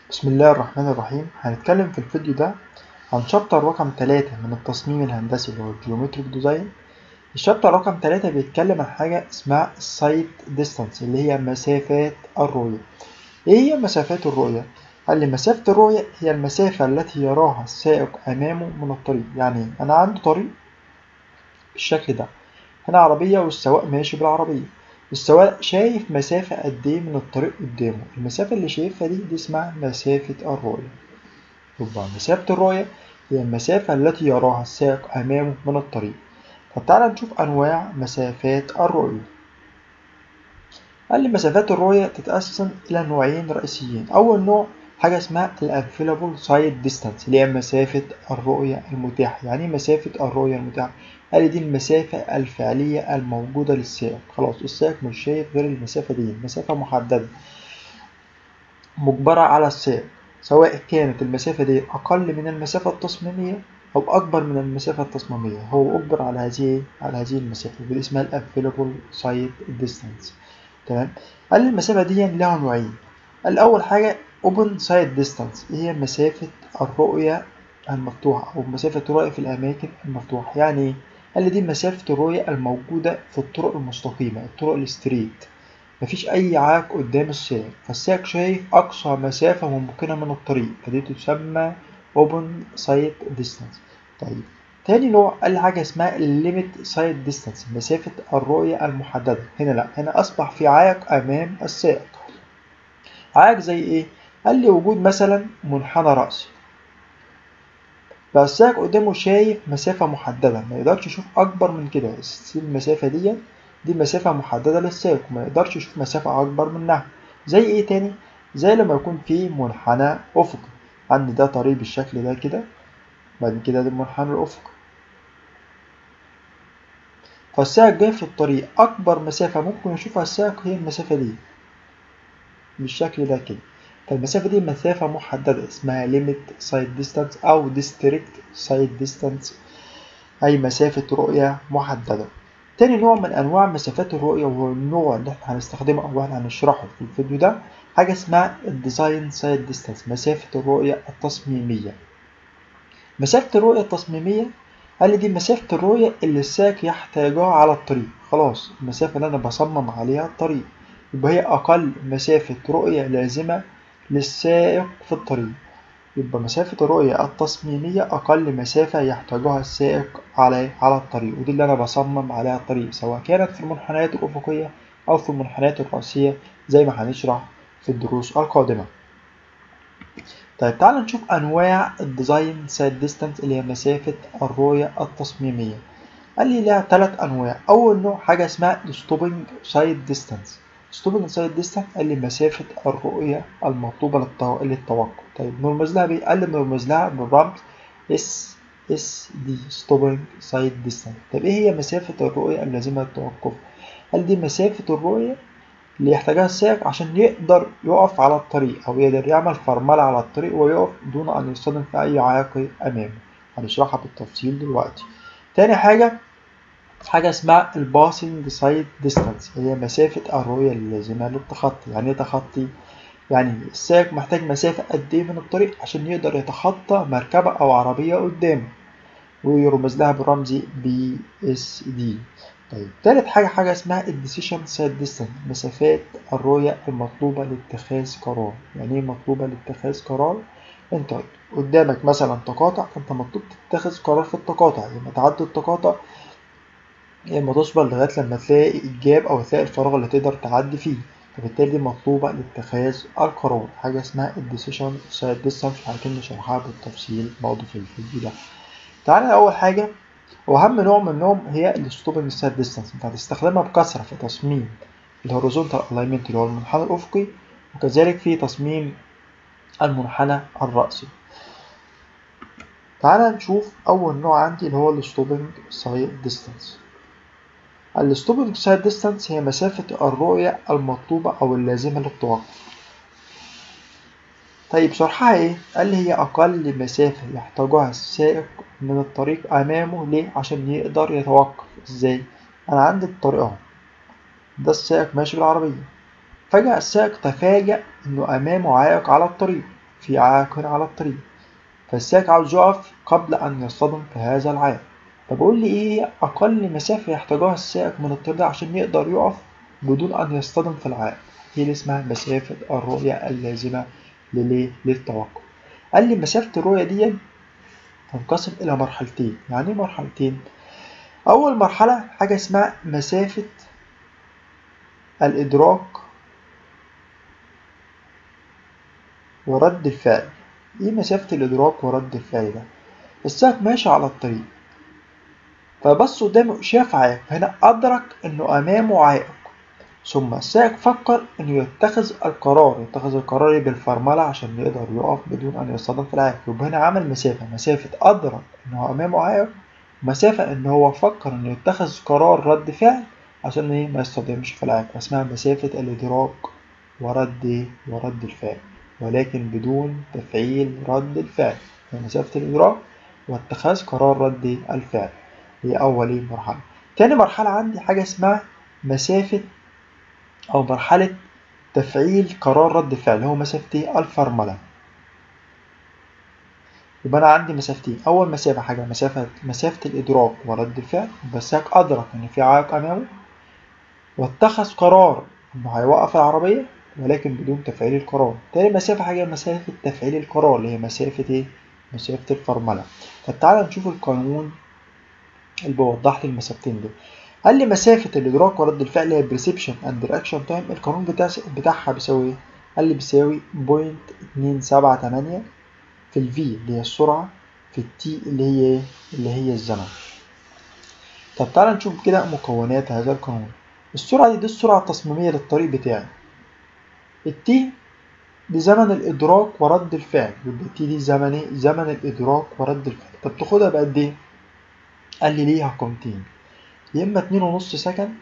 بسم الله الرحمن الرحيم هنتكلم في الفيديو ده عن شابتر رقم 3 من التصميم الهندسي اللي هو الجيومتريك ديزاين الشابتر رقم 3 بيتكلم عن حاجة اسمها السايت ديستانس اللي هي مسافات الرؤية ايه هي مسافات الرؤية؟ قال لي مسافة الرؤية هي المسافة التي يراها السائق أمامه من الطريق يعني أنا عندي طريق بالشكل ده هنا عربية والسواق ماشي بالعربية السواق شايف مسافة قد ايه من الطريق قدامه المسافة اللي شايفها دي دي اسمها مسافة الرؤية يبقى مسافة الرؤية هي المسافة التي يراها السائق أمامه من الطريق طب تعالى نشوف أنواع مسافات الرؤية قال لي مسافات الرؤية تتقسم إلى نوعين رئيسيين أول نوع حاجة اسمها الانفيلابل سايد ديستانس اللي هي مسافة الرؤية المتاحة يعني مسافة الرؤية المتاحة قال لي دي المسافة الفعلية الموجودة للسائق خلاص السائق مش شايف غير المسافة دي مسافة محددة مجبرة على السائق سواء كانت المسافة دي أقل من المسافة التصميمية أو أكبر من المسافة التصميمية هو أجبر على هذه على هذه المسافة ودي اسمها الانفيلابل سايد ديستانس تمام قال لي المسافة دي لها نوعين الأول حاجة open side distance هي مسافة الرؤية المفتوحة أو مسافة الرؤية في الأماكن المفتوحة يعني إيه؟ قال لي دي مسافة الرؤية الموجودة في الطرق المستقيمة الطرق الستريت مفيش أي عائق قدام السائق فالسائق شايف أقصى مسافة ممكنة من الطريق فدي تسمى open side distance طيب تاني نوع قال لي حاجة اسمها limit side distance مسافة الرؤية المحددة هنا لأ هنا أصبح في عائق أمام السائق عائق زي إيه؟ قال لي وجود مثلا منحنى رأسي فالسائق قدامه شايف مسافة محددة ما يقدرش يشوف أكبر من كده المسافة دي دي مسافة محددة للسائق ما يقدرش يشوف مسافة أكبر منها زي إيه تاني؟ زي لما يكون في منحنى أفقي عندي ده طريق بالشكل ده كده بعد كده ده المنحنى الأفقي فالسائق جاي في الطريق أكبر مسافة ممكن يشوفها السائق هي المسافة دي بالشكل ده كده فالمسافة دي مسافة محددة اسمها limit side distance أو district side distance أي مسافة رؤية محددة تاني نوع من أنواع مسافات الرؤية وهو النوع اللي احنا هنستخدمه أو احنا هنشرحه في الفيديو ده حاجة اسمها الديزاين سايد ديستانس مسافة الرؤية التصميمية مسافة الرؤية التصميمية قال لي دي مسافة الرؤية اللي السائق يحتاجها على الطريق خلاص المسافة اللي أنا بصمم عليها الطريق يبقى هي أقل مسافة رؤية لازمة للسائق في الطريق يبقى مسافة الرؤية التصميمية أقل مسافة يحتاجها السائق على على الطريق ودي اللي أنا بصمم عليها الطريق سواء كانت في المنحنيات الأفقية أو في المنحنيات الرأسية زي ما هنشرح في الدروس القادمة. طيب تعالى نشوف أنواع الديزاين سايد ديستانس اللي هي مسافة الرؤية التصميمية. قال لي لها ثلاث أنواع، أول نوع حاجة اسمها الستوبنج سايد ديستانس. ستوبنج سايد ديستانس قال لي مسافة الرؤية المطلوبة للتو... للتوقف طيب نرمز لها بإيه؟ قال لي نرمز لها بالرمز اس اس دي ستوبنج سايد ديستانس طب إيه هي مسافة الرؤية اللازمة للتوقف؟ قال دي مسافة الرؤية اللي يحتاجها السائق عشان يقدر يقف على الطريق أو يقدر يعمل فرملة على الطريق ويقف دون أن يصطدم في أي عائق أمامه هنشرحها بالتفصيل دلوقتي تاني حاجة حاجة اسمها الباسنج سايد ديستانس هي مسافة الرؤية اللازمة للتخطي يعني ايه تخطي؟ يعني السائق محتاج مسافة قد ايه من الطريق عشان يقدر يتخطى مركبة أو عربية قدامه ويرمز لها برمز بي اس دي طيب تالت حاجة حاجة اسمها الديسيشن سايد ديستانس مسافات الرؤية المطلوبة لاتخاذ قرار يعني ايه مطلوبة لاتخاذ قرار؟ انت قدامك مثلا تقاطع فانت مطلوب تتخذ قرار في التقاطع لما تعدي التقاطع يا اما تصبر لغايه لما تلاقي الجاب او تلاقي الفراغ اللي تقدر تعدي فيه فبالتالي دي مطلوبه لاتخاذ القرار حاجه اسمها الديسيشن سايد ديستانس عايزين نشرحها بالتفصيل برضه في الفيديو ده تعالى اول حاجه واهم نوع منهم هي الستوبنج سايد ديستانس انت هتستخدمها بكثره في تصميم الهوريزونتال الاينمنت اللي هو المنحنى الافقي وكذلك في تصميم المنحنى الرأسي تعالى نشوف أول نوع عندي اللي هو الستوبنج سايد ديستانس الستوبنج سايد ديستانس هي مسافة الرؤية المطلوبة أو اللازمة للتوقف طيب شرحها إيه؟ قال لي هي أقل مسافة يحتاجها السائق من الطريق أمامه ليه؟ عشان يقدر يتوقف إزاي؟ أنا عندي الطريق أهو ده السائق ماشي بالعربية فجأة السائق تفاجأ إنه أمامه عائق على الطريق في عائق هنا على الطريق فالسائق عاوز يقف قبل أن يصطدم في هذا العائق فبقول لي إيه هي أقل مسافة يحتاجها السائق من الطريق ده عشان يقدر يقف بدون أن يصطدم في العائق هي اللي اسمها مسافة الرؤية اللازمة لليه؟ للتوقف قال لي مسافة الرؤية دي تنقسم إلى مرحلتين يعني إيه مرحلتين؟ أول مرحلة حاجة اسمها مسافة الإدراك ورد الفعل إيه مسافة الإدراك ورد الفعل ده؟ السائق ماشي على الطريق فبص قدامه شاف عائق هنا أدرك إنه أمامه عائق ثم السائق فكر إنه يتخذ القرار يتخذ القرار بالفرملة عشان يقدر يقف بدون أن يصطدم في العائق يبقى هنا عمل مسافة مسافة أدرك إنه أمامه عائق مسافة إن هو فكر إنه يتخذ قرار رد فعل عشان إيه ما يصطدمش في العائق اسمها مسافة الإدراك ورد إيه؟ ورد الفعل ولكن بدون تفعيل رد الفعل مسافة الإدراك واتخاذ قرار رد الفعل هي أول مرحلة تاني مرحلة عندي حاجة اسمها مسافة أو مرحلة تفعيل قرار رد الفعل هو مسافة الفرملة يبقى أنا عندي مسافتين أول مسافة حاجة مسافة مسافة الإدراك ورد الفعل بس هيك أدرك إن في عائق أمامه واتخذ قرار إنه هيوقف العربية ولكن بدون تفعيل القرار تاني مسافة حاجة مسافة تفعيل القرار اللي هي مسافة إيه؟ مسافة الفرملة طب تعالى نشوف القانون اللي بيوضح لي المسافتين دول قال لي مسافة الإدراك ورد الفعل هي بريسبشن أند رياكشن تايم القانون بتاع بتاعها بيساوي إيه؟ قال لي بيساوي بوينت اتنين سبعة تمانية في ال V اللي هي السرعة في ال T اللي هي إيه؟ اللي هي الزمن طب تعالى نشوف كده مكونات هذا القانون السرعة دي دي السرعة التصميمية للطريق بتاعي التي دي زمن الإدراك ورد الفعل يبقى التي دي زمن إيه؟ زمن الإدراك ورد الفعل طب تاخدها بقد إيه؟ قال لي ليها قيمتين يا إما اتنين ونص سكند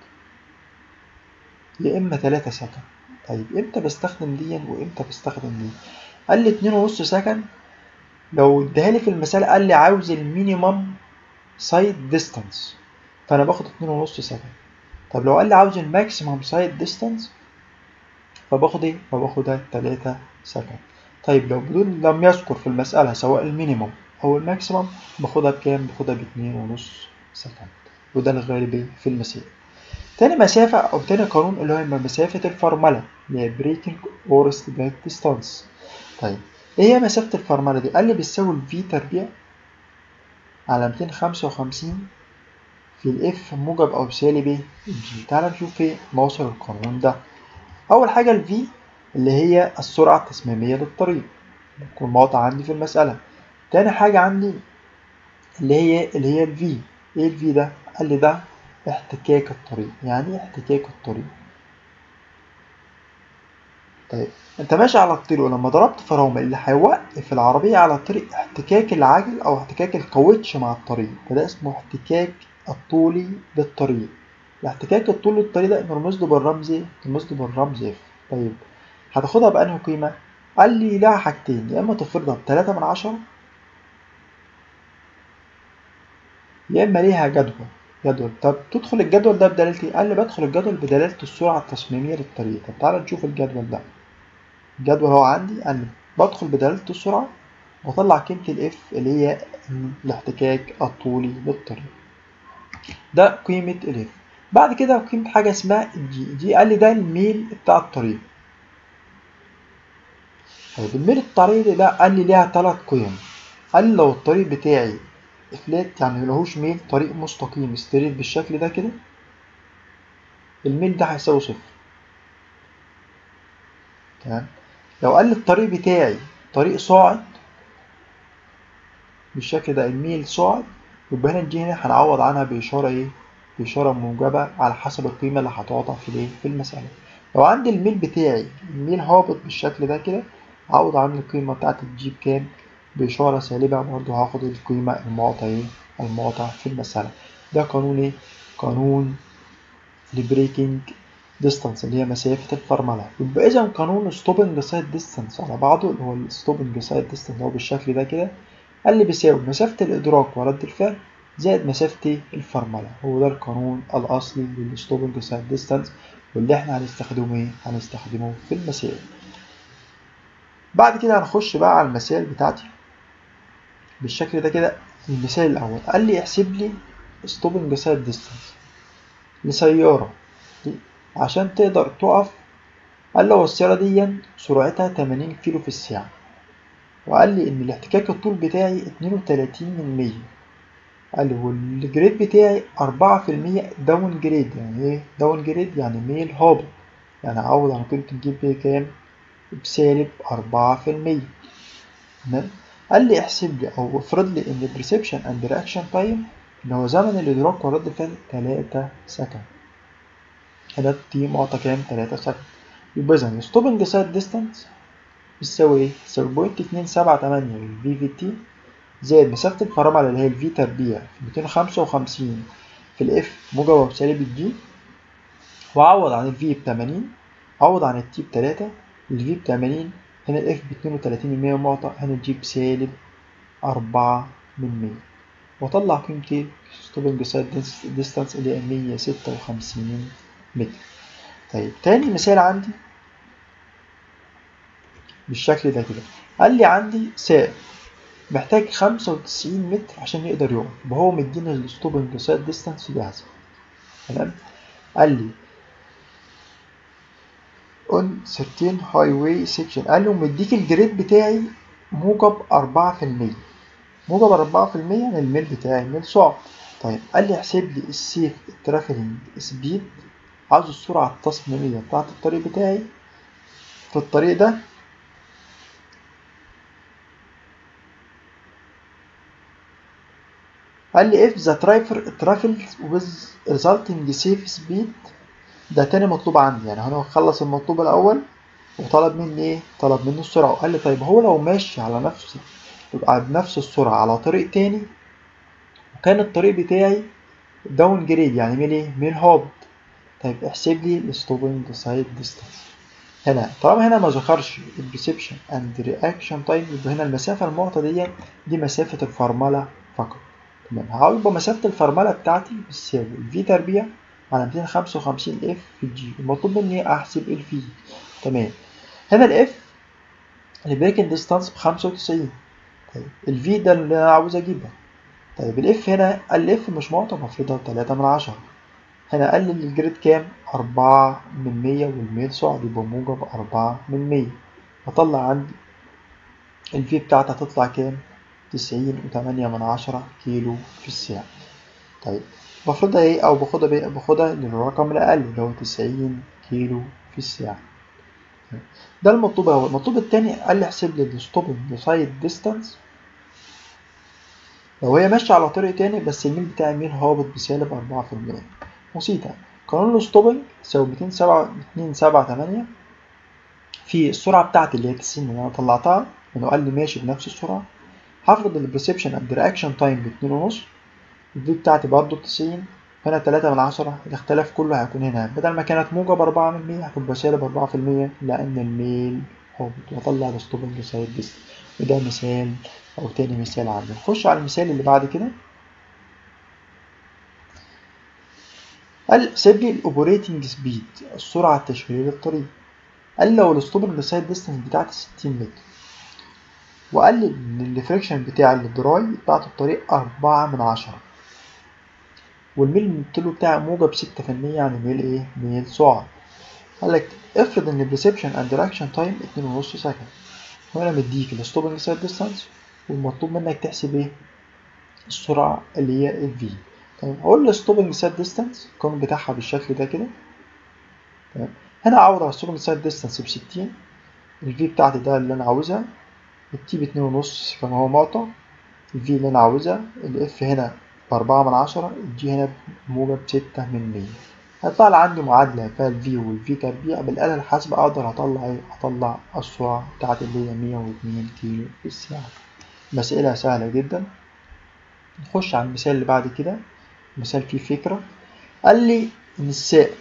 يا إما تلاتة سكند طيب إمتى بستخدم دي وإمتى بستخدم دي؟ قال لي اتنين ونص سكند لو اداها لي في المثال قال لي عاوز المينيمم سايد ديستانس فأنا باخد اتنين ونص سكند طب لو قال لي عاوز الماكسيمم سايد ديستانس فباخد ايه؟ فباخدها تلاتة سكند طيب لو بدون لم يذكر في المسألة سواء المينيمم أو الماكسيمم باخدها بكام؟ باخدها باتنين ونص سكند وده الغالبي في المسائل تاني مسافة أو تاني قانون اللي هو مسافة الفرملة اللي هي بريكنج أور ستيبات ديستانس طيب إيه هي مسافة الفرملة دي؟ قال لي بتساوي الفي تربيع على ميتين خمسة وخمسين في الإف موجب أو سالب إيه؟ الجي تعالى نشوف إيه موصل القانون ده أول حاجة ال V اللي هي السرعة التصميمية للطريق بتكون موضع عندي في المسألة تاني حاجة عندي اللي هي اللي هي ال V إيه ال V ده؟ قال لي ده احتكاك الطريق يعني إيه احتكاك الطريق؟ طيب أنت ماشي على الطريق ولما ضربت فرامل اللي هيوقف العربية على الطريق احتكاك العجل أو احتكاك الكاوتش مع الطريق فده اسمه احتكاك الطولي بالطريق الاحتكاك الطولي للطريق ده نرمز له بالرمز ايه؟ نرمز له بالرمز اف طيب هتاخدها بأنهي قيمة؟ قال لي لها حاجتين يا إما تفرضها بتلاتة من عشرة يا إما ليها جدول جدول طب تدخل الجدول ده بدلالة ايه؟ قال لي بدخل الجدول بدلالة السرعة التصميمية للطريق طب تعالى نشوف الجدول ده الجدول هو عندي قال لي بدخل بدلالة السرعة بطلع قيمة الاف اللي هي الاحتكاك الطولي للطريق ده قيمة الاف بعد كده قيمة حاجة اسمها الجي دي قال لي ده الميل بتاع الطريق طيب الميل الطريق ده قال لي ليها تلات قيم قال لي لو الطريق بتاعي فلات يعني ملهوش ميل طريق مستقيم ستريت بالشكل ده كده الميل ده هيساوي صفر تمام لو قال لي الطريق بتاعي طريق صاعد بالشكل ده الميل صاعد يبقى هنا الجي هنا هنعوض عنها بإشارة إيه؟ بإشارة موجبة على حسب القيمة اللي هتوضع في الإيه؟ في المسألة. لو عندي الميل بتاعي الميل هابط بالشكل ده كده أعوض عن القيمة بتاعت الجي بكام؟ بإشارة سالبة برضه هاخد القيمة المعطى إيه؟ المعطى في المسألة. ده قانون إيه؟ قانون البريكنج ديستانس اللي هي مسافة الفرملة. يبقى إذا قانون ستوبنج سايد ديستانس على بعضه اللي هو الستوبنج سايد ديستانس اللي هو بالشكل ده كده قال لي بيساوي مسافة الإدراك ورد الفعل زائد مسافة الفرملة هو ده القانون الأصلي للستوبنج سايد ديستانس واللي احنا هنستخدمه ايه؟ هنستخدمه في المسائل بعد كده هنخش بقى على المسائل بتاعتي بالشكل ده كده المثال الأول قال لي احسب لي ستوبنج سايد ديستانس لسيارة عشان تقدر تقف قال لي هو السيارة دي سرعتها 80 كيلو في الساعة وقال لي إن الاحتكاك الطول بتاعي 32 من 100 قال لي والجريد بتاعي 4% داون جريد يعني ايه داون جريد يعني ميل هابط يعني أعوض عن قيمة الجيب بي كام بسالب 4% تمام قال لي احسب لي أو افرض لي إن البريسبشن أند رياكشن تايم اللي هو زمن الإدراك والرد فعل 3 سكند هنا دي معطى كام 3 سكند يبقى إذا ستوبنج سايد ديستانس بتساوي ايه؟ تساوي بوينت اتنين سبعة تمانية للفي في تي زائد مسافة الفرامل اللي هي الفي تربيع في ميتين خمسة وخمسين في الاف موجبة بسالب الجي وأعوض عن الفي بتمانين أعوض عن التي بتلاتة الفي بتمانين هنا الاف باتنين وتلاتين من مية معطى هنا الجي بسالب أربعة من مية وأطلع قيمة ستوبنج سايد ديستانس اللي هي مية ستة وخمسين متر طيب تاني مثال عندي بالشكل ده كده قال لي عندي سائق محتاج 95 متر عشان يقدر يقف وهو مدينا الستوبنج سايد ديستانس جاهزة تمام قال لي on certain highway section قال لي ومديك الجريد بتاعي موجب 4% موجب 4% يعني الميل بتاعي الميل صعب طيب قال لي احسب لي السيف الترافلنج سبيد عاوز السرعة التصميمية بتاعت الطريق بتاعي في الطريق ده قال لي if the driver travels with resulting safe speed ده تاني مطلوب عندي يعني هو خلص المطلوب الأول وطلب مني ايه؟ طلب مني السرعة وقال لي طيب هو لو ماشي على نفس يبقى بنفس السرعة على طريق تاني وكان الطريق بتاعي داون جريد يعني ميل ايه؟ ميل هابط طيب احسب لي الستوبنج سايد ديستانس هنا طالما هنا ما ذكرش البريسبشن اند رياكشن تايم يبقى هنا المسافة المعطى دي دي مسافة الفرملة فقط تمام هيبقى مسافة الفرملة بتاعتي بتساوي الفي تربيع على 255 اف في الجي المطلوب مني احسب الفي تمام هنا الاف البريكنج ديستانس ب 95 طيب الفي ده اللي انا عاوز اجيبها طيب الاف هنا الاف مش معطى مفروضها 3 من 10 هنا قال لي الجريد كام 4 من 100 والميل صعد يبقى موجب 4 من 100 هطلع عندي الفي بتاعتي هتطلع كام تسعين وتمانية من عشرة كيلو في الساعة طيب باخدها ايه او باخدها بايه باخدها للرقم الاقل اللي هو تسعين كيلو في الساعة ده المطلوب الاول المطلوب التاني قال لي احسب لي الستوبنج سايد ديستانس لو هي ماشية على طريق تاني بس الميل بتاعي ميل هابط بسالب أربعة في المية بسيطة قانون الستوبنج يساوي ميتين سبعة اتنين سبعة تمانية في السرعة بتاعتي اللي هي تسعين اللي أنا طلعتها لأنه قال لي ماشي بنفس السرعة هفرض البريسبشن اند رياكشن تايم باتنين ونص الفي بتاعتي برضه بتسعين هنا تلاتة من عشرة الاختلاف كله هيكون هنا بدل ما كانت موجب أربعة من مية هتبقى سالب أربعة في المية لأن الميل هابط وأطلع الستوبنج سايد ديست وده مثال أو تاني مثال عندنا نخش على المثال اللي بعد كده قال سيب لي الأوبريتنج سبيد السرعة التشغيلية للطريق قال لو الستوبنج سايد ديستنس بتاعتي ستين متر وقال لي ان الريفليكشن بتاع الدراي بتاعت الطريق أربعة من عشرة والميل المتلو بتاعي موجب ستة في المية يعني ميل ايه؟ ميل سرعة قال لك افرض ان الريسبشن اند رياكشن تايم اتنين ونص سكند وانا مديك الستوبنج سايد ديستانس والمطلوب منك تحسب ايه؟ السرعة اللي هي الفي تمام اقول الستوبنج سايد ديستانس القانون بتاعها بالشكل ده كده تمام هنا اعوض على الستوبنج سايد ديستانس بستين الفي بتاعتي ده اللي انا عاوزها التي باتنين ونص كما هو معطى الفي اللي أنا عاوزها الإف هنا بأربعة من عشرة الجي هنا موجب ستة من مية هيطلع لي عندي معادلة فيها الفي والفي تربيع بالآلة الحاسبة أقدر أطلع إيه؟ أطلع السرعة بتاعت اللي هي مية واتنين كيلو في الساعة مسألة سهلة جدا نخش على المثال اللي بعد كده مثال فيه فكرة قال لي إن السائق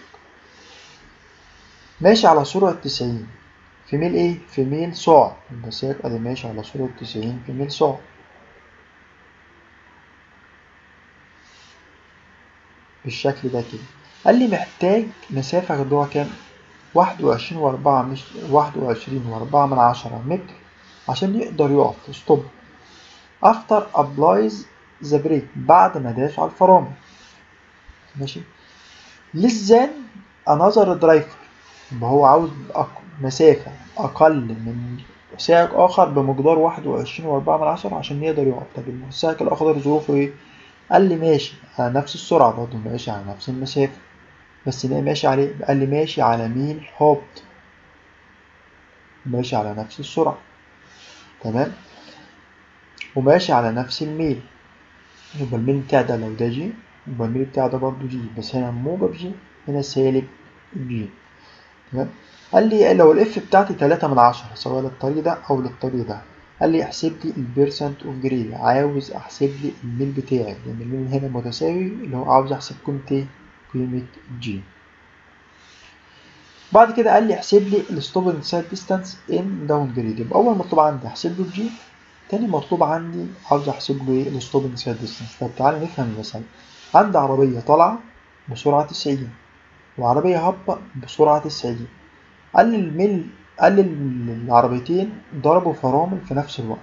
ماشي على سرعة تسعين في ميل ايه؟ في ميل صاع السائق ادي ماشي على سرعة تسعين في ميل صاع بالشكل ده كده قال لي محتاج مسافة جوه كام؟ واحد وعشرين وأربعة مش واحد وعشرين وأربعة من عشرة متر عشان يقدر يقف ستوب after applies the brake بعد ما داس على الفرامل ماشي less than another driver يبقى هو عاوز أق- مسافة أقل من سائق آخر بمقدار واحد وعشرين وأربعة من عشرة عشان يقدر يقف طب السائق الآخر ظروفه إيه؟ قال لي ماشي على نفس السرعة برضه ماشي على نفس المسافة بس ده ماشي عليه قال لي ماشي على ميل هابط ماشي على نفس السرعة تمام وماشي على نفس الميل يبقى الميل بتاع ده لو ده جي يبقى الميل بتاع ده برضه جي بس هنا موجب جي هنا سالب جي تمام قال لي لو الاف بتاعتي تلاتة من عشرة سواء للطريق ده أو للطريق ده قال لي احسب لي البيرسنت اوف جري عاوز احسب لي الميل بتاعي لأن الميل هنا متساوي اللي هو عاوز احسب قيمة ايه؟ قيمة جي بعد كده قال لي احسب لي الستوبنج سايد ديستانس ان داون جريد يبقى اول مطلوب عندي احسب له الجي تاني مطلوب عندي عاوز احسب له ايه الستوبنج سايد ديستانس طب تعالى نفهم المثال عندي عربيه طالعه بسرعه 90 وعربيه هابطه بسرعه 90 قال لي الميل قال لي العربيتين ضربوا فرامل في نفس الوقت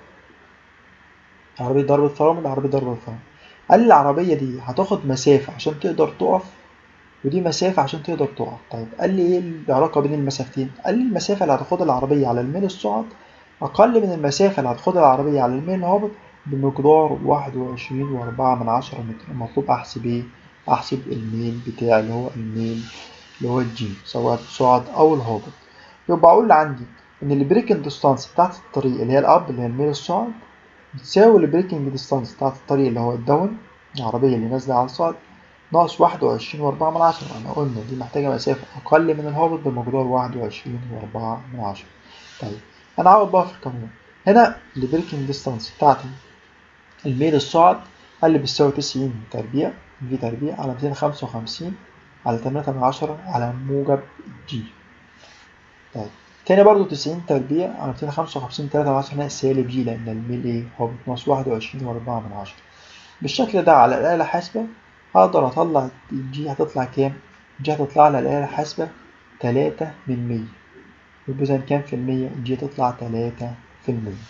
عربيه ضربت فرامل عربيه ضربت فرامل قال لي العربيه دي هتاخد مسافه عشان تقدر تقف ودي مسافة عشان تقدر تقف طيب قال لي ايه العلاقة بين المسافتين قال لي المسافة اللي هتاخدها العربية على الميل الصاعد أقل من المسافة اللي هتاخدها العربية على الميل الهابط بمقدار واحد وعشرين وأربعة من عشرة متر المطلوب أحسب ايه أحسب الميل بتاعي اللي هو الميل اللي هو الجي سواء الصاعد أو الهابط يبقى أقول عندي إن البريكنج ديستانس بتاعت الطريق اللي هي الأب اللي هي الميل الصاعد بتساوي البريكنج ديستانس بتاعت الطريق اللي هو الداون العربية اللي نازلة على الصاعد ناقص واحد وعشرين وأربعة من عشرة احنا قلنا دي محتاجة مسافة أقل من الهابط بمقدار واحد وعشرين وأربعة من عشرة طيب أنا عاوز بقى في القانون هنا البريكنج ديستانس بتاعتي الميل الصاعد قال لي بتساوي تسعين تربيع في تربيع على ميتين خمسة وخمسين على تمانية من عشرة على موجب جي طيب تاني برضو تسعين تربيع على ميتين خمسة وخمسين تلاتة من عشرة هنا سالب جي لأن الميل إيه هو ناقص واحد وعشرين وأربعة من عشرة بالشكل ده على الآلة الحاسبة هقدر أطلع الجي هتطلع كام؟ الجي هتطلع على الآلة الحاسبة تلاتة من مية يبقى إذا كام في المية؟ الجي تطلع تلاتة في المية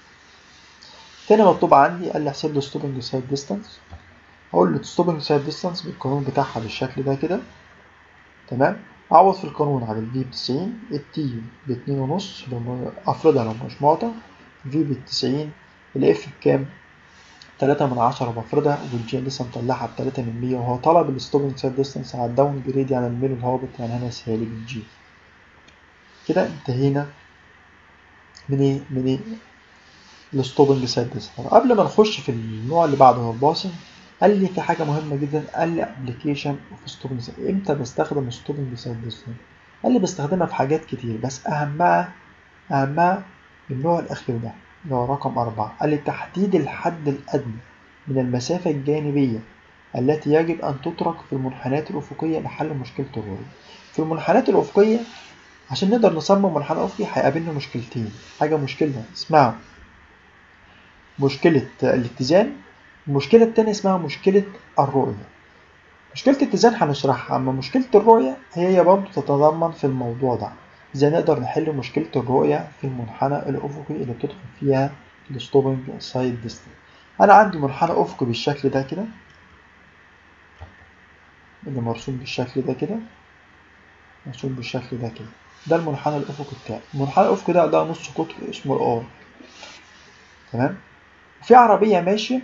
تاني مطلوب عندي قال لي احسب لي ستوبنج سايد ديستانس هقول له ستوبنج سايد ديستانس بالقانون بتاعها بالشكل ده كده تمام أعوض في القانون عن الفي بتسعين التي باتنين ونص لو أفرضها لو مش معطى في بالتسعين الإف بكام؟ تلاتة من عشرة بفرضها والجي لسه مطلعها بتلاتة من مية وهو طلب الستوبنج سايد ديستانس على الداون جريد يعني الميل الهابط يعني هنا سالب الجي كده انتهينا من ايه من ايه الستوبنج سايد ديستانس قبل ما نخش في النوع اللي بعده هو الباسنج قال لي في حاجة مهمة جدا قال لي ابلكيشن اوف ستوبنج سايد امتى بستخدم ستوبنج سايد ديستانس قال لي بستخدمها في حاجات كتير بس أهمها أهمها النوع الأخير ده اللي هو رقم أربعة قال لي تحديد الحد الأدنى من المسافة الجانبية التي يجب أن تترك في المنحنيات الأفقية لحل مشكلة الرؤية في المنحنيات الأفقية عشان نقدر نصمم منحنى أفقي هيقابلنا مشكلتين حاجة مشكلة اسمها مشكلة الاتزان المشكلة التانية اسمها مشكلة الرؤية مشكلة الاتزان هنشرحها أما مشكلة الرؤية هي برضه تتضمن في الموضوع ده ازاي نقدر نحل مشكلة الرؤية في المنحنى الأفقي اللي بتدخل فيها الستوبنج سايد ديستنس أنا عندي منحنى أفقي بالشكل ده كده اللي مرسوم بالشكل ده كده مرسوم بالشكل ده كده ده المنحنى الأفقي بتاعي المنحنى الأفقي ده ده نص قطر اسمه الآر تمام في عربية ماشية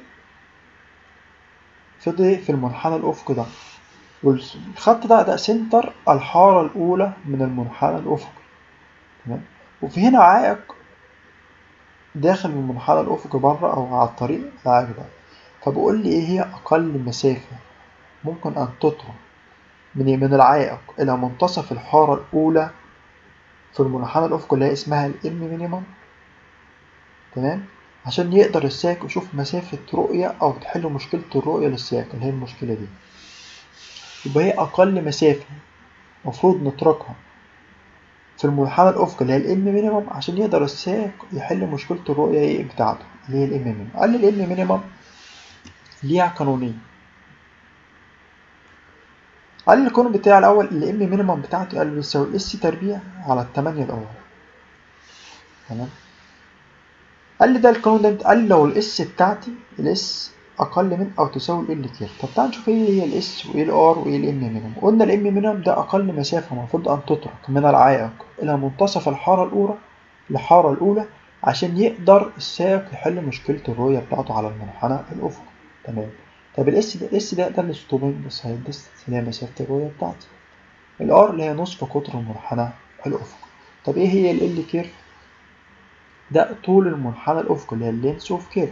في في المنحنى الأفقي ده والخط ده ده سنتر الحارة الأولى من المنحنى الأفقي تمام وفي هنا عائق داخل من المنحنى الأفقي بره أو على الطريق العائق ده فبقول لي إيه هي أقل مسافة ممكن أن تترك من من العائق إلى منتصف الحارة الأولى في المنحنى الأفقي اللي هي اسمها الإم مينيمم تمام عشان يقدر السائق يشوف مسافة رؤية أو تحل مشكلة الرؤية للسائق اللي هي المشكلة دي يبقى هي أقل مسافة مفروض نتركها في المنحنى الأفقي اللي هي الإم مينيمم عشان يقدر السائق يحل مشكلة الرؤية إيه بتاعته اللي هي الإم مينيمم قال لي الإم مينيمم ليها قانونين قال لي القانون بتاعي الاول الام مينيمم بتاعته قال بيساوي الاس تربيع على التمانية الاول تمام قال لي ده القانون ده قال لي لو الاس بتاعتي الاس اقل من او تساوي ال كير طب تعال نشوف ايه هي الاس وايه الار وايه الام مينيمم قلنا الام مينيمم ده اقل مسافه المفروض ان تترك من العائق الى منتصف الحاره الاولى الحاره الاولى عشان يقدر السائق يحل مشكله الرؤيه بتاعته على المنحنى الافقي تمام طب الاس ده الاس ده ده الستوبنج سايد ديستنس اللي هي مسافه الرؤيه بتاعتي الار اللي هي نصف قطر المنحنى الافقي طب ايه هي ال كيرف ده طول المنحنى الافقي اللي هي اللينس اوف كيرف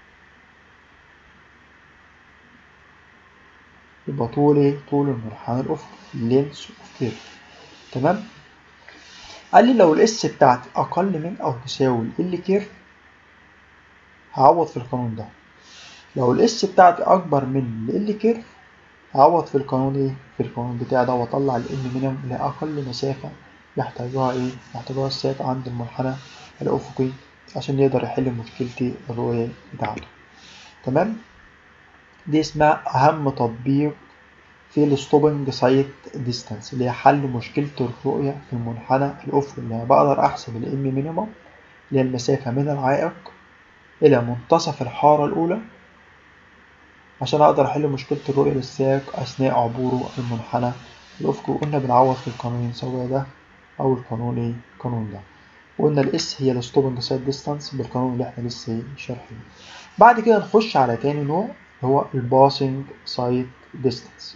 يبقى طول ايه طول المنحنى الافقي لينس اوف كيرف تمام قال لي لو الاس بتاعتي اقل من او تساوي ال كيرف هعوض في القانون ده لو الاس بتاعتي اكبر من ال كيرف هعوض في القانون ايه في القانون بتاعي ده واطلع الام مينيمم اللي اقل مسافه يحتاجها ايه يحتاجها السائق عند المنحنى الافقي عشان يقدر يحل مشكلتي الرؤية بتاعته تمام دي اسمها أهم تطبيق في الستوبنج سايت ديستانس اللي هي حل مشكلة الرؤية في المنحنى الأفقي اللي أنا بقدر أحسب الإم مينيمم اللي هي المسافة من العائق إلى منتصف الحارة الأولى عشان أقدر أحل مشكلة الرؤية للسائق أثناء عبوره المنحنى الأفقي وقلنا بنعوض في القانون سواء ده أو القانون إيه القانون ده وقلنا الاس هي الستوبنج سايد ديستانس بالقانون اللي احنا لسه شارحينه بعد كده نخش على تاني نوع اللي هو الباسنج سايد ديستانس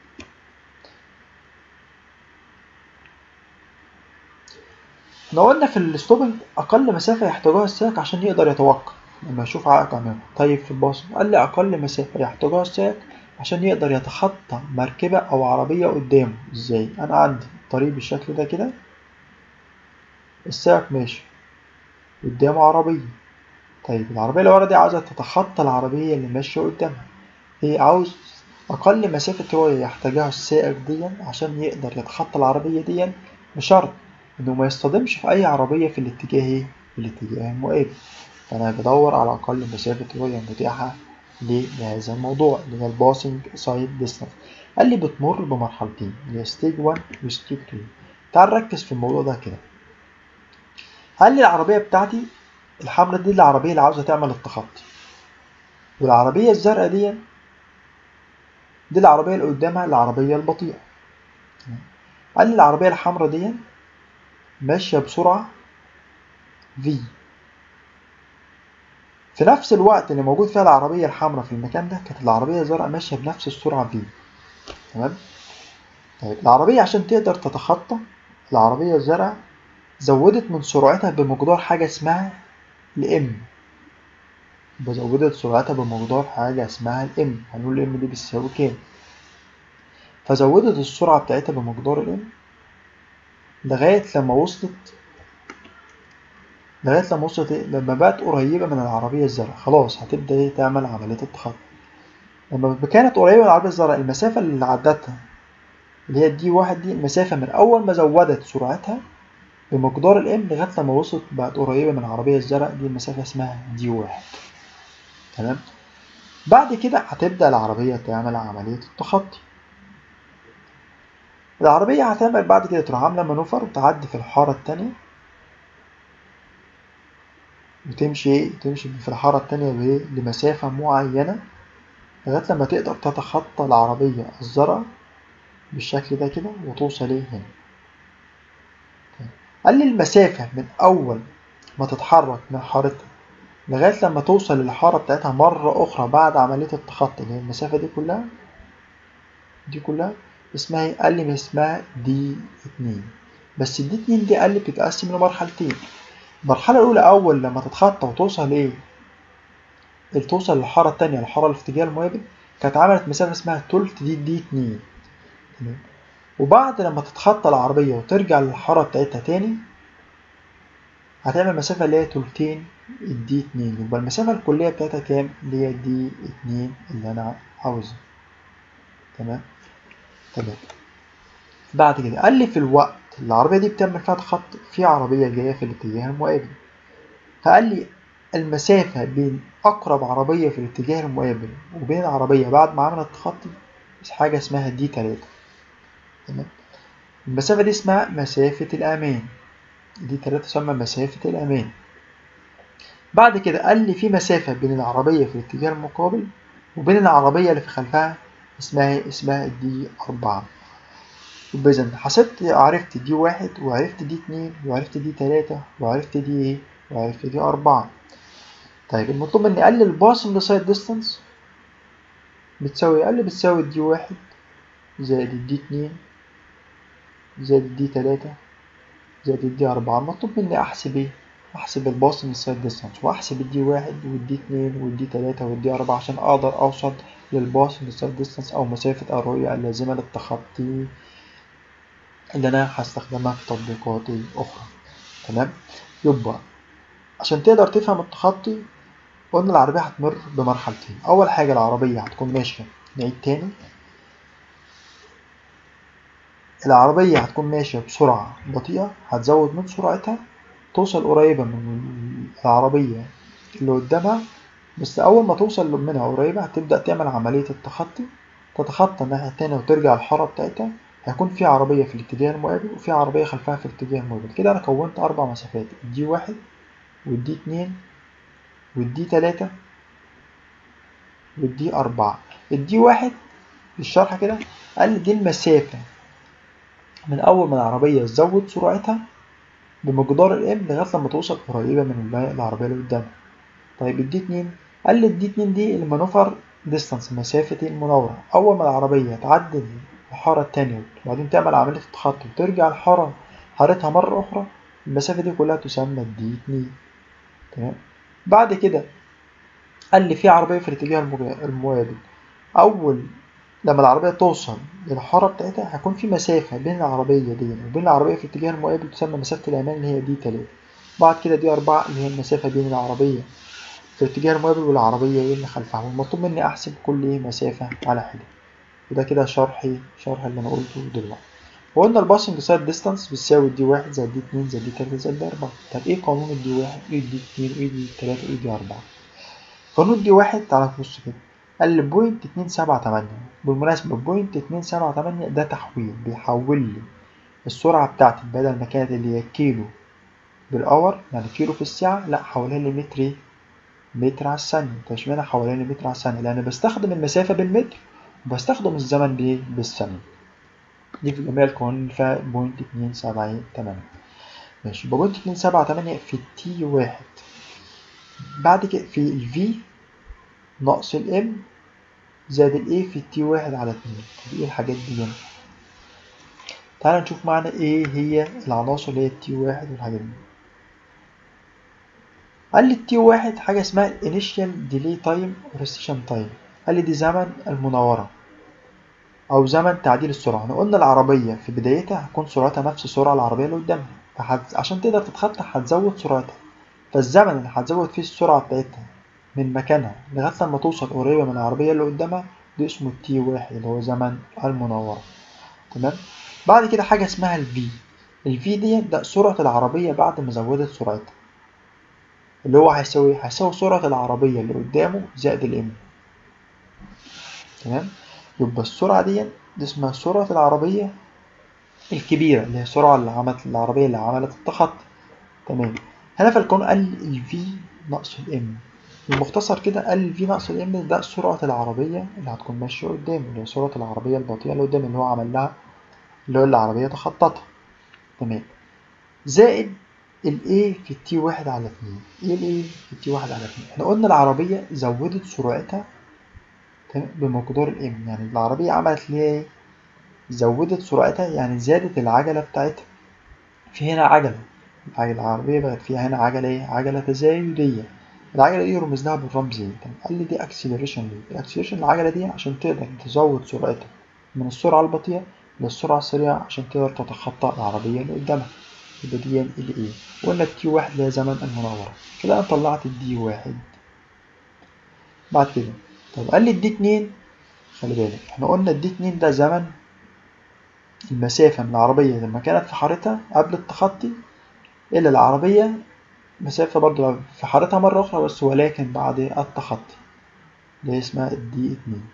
احنا قلنا في الستوبنج اقل مسافه يحتاجها السائق عشان يقدر يتوقف لما يشوف عائق امامه طيب في الباسنج قال لي اقل مسافه يحتاجها السائق عشان يقدر يتخطى مركبه او عربيه قدامه ازاي انا عندي طريق بالشكل ده كده السائق ماشي قدامه عربية طيب العربية اللي ورا دي عاوزة تتخطى العربية اللي ماشية قدامها هي عاوز أقل مسافة رؤية يحتاجها السائق دي عشان يقدر يتخطى العربية دي بشرط إنه ما يصطدمش في أي عربية في الاتجاه في الاتجاه المقابل فأنا بدور على أقل مسافة رؤية متاحة لهذا الموضوع اللي هي الباسنج سايد ديستانس قال لي بتمر بمرحلتين اللي هي ستيج 1 وستيج 2 تعال نركز في الموضوع ده كده قال لي العربية بتاعتي الحمراء دي العربية اللي عاوزة تعمل التخطي والعربية الزرقاء دي دي العربية اللي قدامها العربية البطيئة قال لي العربية الحمراء دي ماشية بسرعة V في نفس الوقت اللي موجود فيها العربية الحمراء في المكان ده كانت العربية الزرقاء ماشية بنفس السرعة V تمام طيب العربية عشان تقدر تتخطى العربية الزرقاء زودت من سرعتها بمقدار حاجة اسمها الام زودت سرعتها بمقدار حاجة اسمها الام هنقول الام دي بتساوي كام فزودت السرعة بتاعتها بمقدار الام لغاية لما وصلت لغاية لما وصلت ايه لما بقت قريبة من العربية الزرقاء خلاص هتبدأ ايه تعمل عملية التخطي لما كانت قريبة من العربية الزرقاء المسافة اللي عدتها اللي هي دي واحد دي المسافة من أول ما زودت سرعتها بمقدار الام لغايه لما وصلت بقت قريبه من العربيه الزرقاء دي المسافه اسمها دي واحد تمام بعد كده هتبدا العربيه تعمل عمليه التخطي العربيه هتعمل بعد كده تروح عامله مانوفر وتعدي في الحاره التانية وتمشي ايه تمشي في الحاره التانية بايه لمسافه معينه لغايه لما تقدر تتخطى العربيه الزرقاء بالشكل ده كده وتوصل ايه هنا قال لي المسافة من أول ما تتحرك من حارتها لغاية لما توصل للحارة بتاعتها مرة أخرى بعد عملية التخطي اللي هي المسافة دي كلها دي كلها اسمها ايه؟ قال لي اسمها دي اتنين بس الدي اتنين دي قال لي بتتقسم لمرحلتين المرحلة الأولى أول لما تتخطى وتوصل إيه؟ توصل للحارة التانية الحارة اللي في اتجاه المقابل كانت عملت مسافة اسمها تلت دي دي اتنين تمام وبعد لما تتخطى العربية وترجع للحارة بتاعتها تاني هتعمل مسافة اللي هي تلتين الدي اتنين يبقى المسافة الكلية بتاعتها كام؟ اللي هي دي اتنين اللي أنا عاوزها تمام؟ تمام بعد كده قال لي في الوقت اللي العربية دي بتعمل فيها تخطي في عربية جاية في الاتجاه المقابل فقال لي المسافة بين أقرب عربية في الاتجاه المقابل وبين العربية بعد ما عملت تخطي حاجة اسمها دي تلاتة تمام المسافة دي اسمها مسافة الأمان دي تلاتة تسمى مسافة الأمان بعد كده قال لي في مسافة بين العربية في الاتجاه المقابل وبين العربية اللي في خلفها اسمها اسمها دي أربعة يبقى إذا حسبت عرفت دي واحد وعرفت دي اتنين وعرفت دي تلاتة وعرفت دي ايه وعرفت دي أربعة طيب المطلوب مني أقلل الباسنج سايد ديستانس بتساوي أقل بتساوي دي واحد زائد دي اتنين زائد دي تلاتة زائد دي أربعة المطلوب مني أحسب ايه أحسب الباسنج سايد ديستانس وأحسب الدي واحد والدي اتنين والدي تلاتة والدي أربعة عشان أقدر أوصل للباسنج سايد ديستانس أو مسافة الرؤية اللازمة للتخطي اللي أنا هستخدمها في تطبيقات أخرى تمام يبقى عشان تقدر تفهم التخطي قلنا العربية هتمر بمرحلتين أول حاجة العربية هتكون ماشية نعيد تاني العربية هتكون ماشية بسرعة بطيئة هتزود من سرعتها توصل قريبة من العربية اللي قدامها بس أول ما توصل منها قريبة هتبدأ تعمل عملية التخطي تتخطى الناحية التانية وترجع الحارة بتاعتها هيكون في عربية في الاتجاه المقابل وفي عربية خلفها في الاتجاه المقابل كده أنا كونت أربع مسافات دي واحد ودي اتنين والدي تلاتة والدي أربعة الدي واحد في الشرح كده قال دي المسافة من أول ما العربية تزود سرعتها بمقدار الام لغاية لما توصل قريبة من العربية اللي قدامها طيب الدي اتنين قال لي الدي اتنين دي المانوفر ديستانس مسافة المناورة أول ما العربية تعدي الحارة التانية وبعدين تعمل عملية التخطي وترجع الحارة حارتها مرة أخرى المسافة دي كلها تسمى الدي اتنين تمام بعد كده قال لي في عربية في الاتجاه المقابل أول لما العربية توصل للحارة بتاعتها هيكون في مسافة بين العربية دي وبين العربية في الاتجاه المقابل تسمى مسافة الأمان اللي هي دي تلاتة بعد كده دي أربعة اللي هي المسافة بين العربية في الاتجاه المقابل والعربية اللي خلفها والمطلوب مني أحسب كل إيه مسافة على حدة وده كده شرحي شرح اللي أنا قلته دلوقتي وقلنا الباسنج سايد ديستانس بتساوي دي واحد زائد دي اتنين زائد دي تلاتة زائد دي أربعة طب إيه قانون الدي واحد إيه دي اتنين وإيه دي تلاتة وإيه دي أربعة قانون دي واحد تعالى نبص كده قال لي بوينت اتنين سبعة تمانية بالمناسبة بوينت اتنين سبعة تمانية ده تحويل بيحول لي السرعة بتاعتي بدل ما كانت اللي هي كيلو بالأور يعني كيلو في الساعة لأ حولها لي متر متر على الثانية طب اشمعنى حولها لي متر على الثانية لأن بستخدم المسافة بالمتر وبستخدم الزمن بإيه بالثانية دي في جميع القوانين اللي فيها بوينت اتنين سبعة تمانية ماشي يبقى بوينت اتنين سبعة تمانية في تي واحد بعد كده في الفي ناقص الام زائد الايه في التي واحد على اتنين طب ايه الحاجات دي هنا تعالى نشوف معنا ايه هي العناصر اللي هي التي واحد والحاجات دي قال لي التي واحد حاجة اسمها الانيشال ديلي تايم وريستيشن تايم قال لي دي زمن المناورة أو زمن تعديل السرعة احنا قلنا العربية في بدايتها هتكون سرعتها نفس سرعة العربية اللي قدامها فحت... عشان تقدر تتخطى هتزود سرعتها فالزمن اللي هتزود فيه السرعة بتاعتها من مكانها لغاية لما توصل قريبة من العربية اللي قدامها ده اسمه التي واحد اللي هو زمن المناورة تمام بعد كده حاجة اسمها الفي الفي دي ده سرعة العربية بعد ما زودت سرعتها اللي هو هيساوي هيساوي سرعة العربية اللي قدامه زائد الام تمام يبقى السرعة دي دي اسمها سرعة العربية الكبيرة اللي هي السرعة اللي عملت العربية اللي عملت التخطي تمام هنا في القانون قال الفي ناقص الام المختصر كده قال الفي ناقص الام ده سرعة العربية اللي هتكون ماشية قدامه اللي هي سرعة العربية البطيئة اللي قدام اللي هو عمل لها اللي هو العربية تخططها تمام زائد الايه في التي واحد على اتنين ايه الايه في التي واحد على اتنين احنا قلنا العربية زودت سرعتها بمقدار الام يعني العربية عملت ليه زودت سرعتها يعني زادت العجلة بتاعتها في هنا عجلة العربية بقت فيها هنا عجلة ايه عجلة تزايدية العجلة دي رمز لها بالرمز ايه قال لي دي اكسلريشن ليه الاكسلريشن العجلة دي عشان تقدر تزود سرعتها من السرعة البطيئة للسرعة السريعة عشان تقدر تتخطى العربية اللي قدامها يبقى دي ال ايه وقلنا التي واحد اللي هي زمن المناورة كده انا طلعت الدي واحد بعد كده طب قال لي الدي اتنين خلي بالك احنا قلنا الدي اتنين ده زمن المسافة من العربية لما كانت في حارتها قبل التخطي إلى العربية مسافة برضو في حارتها مرة أخرى بس ولكن بعد التخطي اللي اسمها الدي اتنين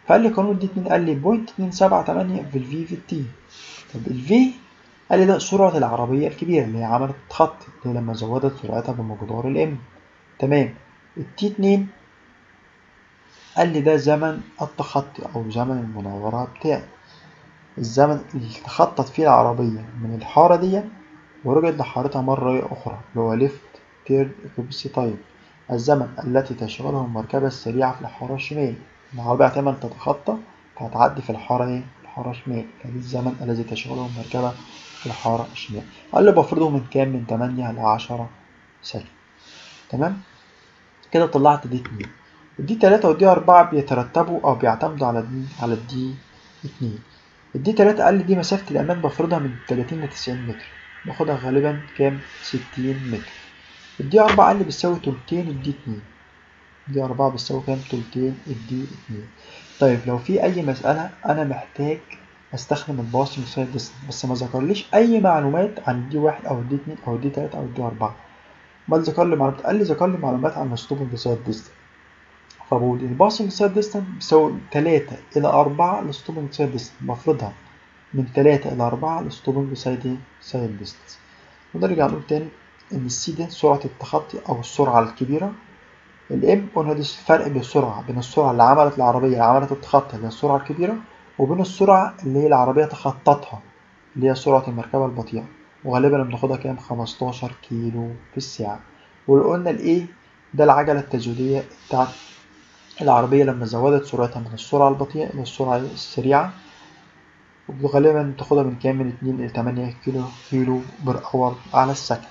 فقال لي قانون دي 2 قال لي بوينت 278 في الفي في التي طب الفي قال لي ده سرعة العربية الكبيرة اللي هي عملت خط اللي لما زودت سرعتها بمقدار الام تمام التي 2 قال لي ده زمن التخطي أو زمن المناورة بتاعي الزمن اللي تخطت فيه العربية من الحارة دي ورجعت لحارتها مرة أخرى اللي هو ليفت تيرن اكوبسي تايم الزمن التي تشغله المركبة السريعة في الحارة الشمال العربية احتمال تتخطى فهتعدي في الحارة ايه؟ الحارة الشمال فدي الزمن الذي تشغله المركبة في الحارة الشمال قال لي بفرضه من كام؟ من 8 ل 10 سكند تمام؟ كده طلعت دي 2 الدي 3 والدي 4 بيترتبوا أو بيعتمدوا على دي على الدي 2 الدي 3 قال لي دي مسافة الأمان بفرضها من 30 ل 90 متر باخدها غالبا كام؟ 60 متر الدي 4 قال لي بتساوي تلتين الدي 2 دي 4 بتساوي كام؟ تلتين الدي 2 طيب لو في أي مسألة أنا محتاج أستخدم الباصنج سايد ديستنس بس ما ذكرليش أي معلومات عن الدي 1 أو الدي 2 أو الدي 3 أو الدي 4 بل ذكر لي معلومات قال لي ذكر لي معلومات عن الستوبنج سايد ديستنس فبقول الباصنج سايد ديستنس بيساوي 3 إلى 4 الستوبنج سايد ديستنس بفرضها من 3 إلى 4 الستوبنج سايد سايد ديستنس ونرجع نقول تاني إن السي دي سرعة التخطي أو السرعة الكبيرة الام قلنا دي الفرق بين السرعة بين السرعة اللي عملت العربية اللي عملت التخطي اللي هي السرعة الكبيرة وبين السرعة اللي هي العربية تخطتها اللي هي سرعة المركبة البطيئة وغالبا بناخدها كام 15 كيلو في الساعة وقلنا الايه ده العجلة التزويدية بتاعت العربية لما زودت سرعتها من السرعة البطيئة إلى السرعة السريعة وغالبا بتاخدها من كام من 2 إلى 8 كيلو كيلو بر اور على السكند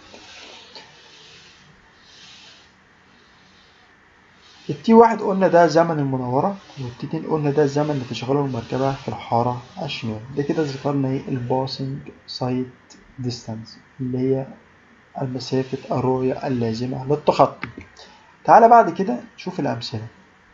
التي واحد قلنا ده زمن المناورة والتي اتنين قلنا ده الزمن اللي تشغله المركبة في الحارة الشمال ده كده ذكرنا ايه الباسنج سايت ديستانس اللي هي المسافة الرؤية اللازمة للتخطي تعالى بعد كده نشوف الأمثلة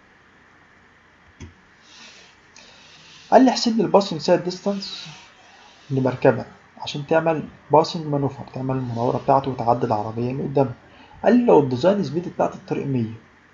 قال لي احسب لي الباسنج سايت ديستانس لمركبة عشان تعمل باسنج مانوفر تعمل المناورة بتاعته وتعدي العربية اللي قدامها قال لي لو الديزاين سبيد بتاعت الطريق 100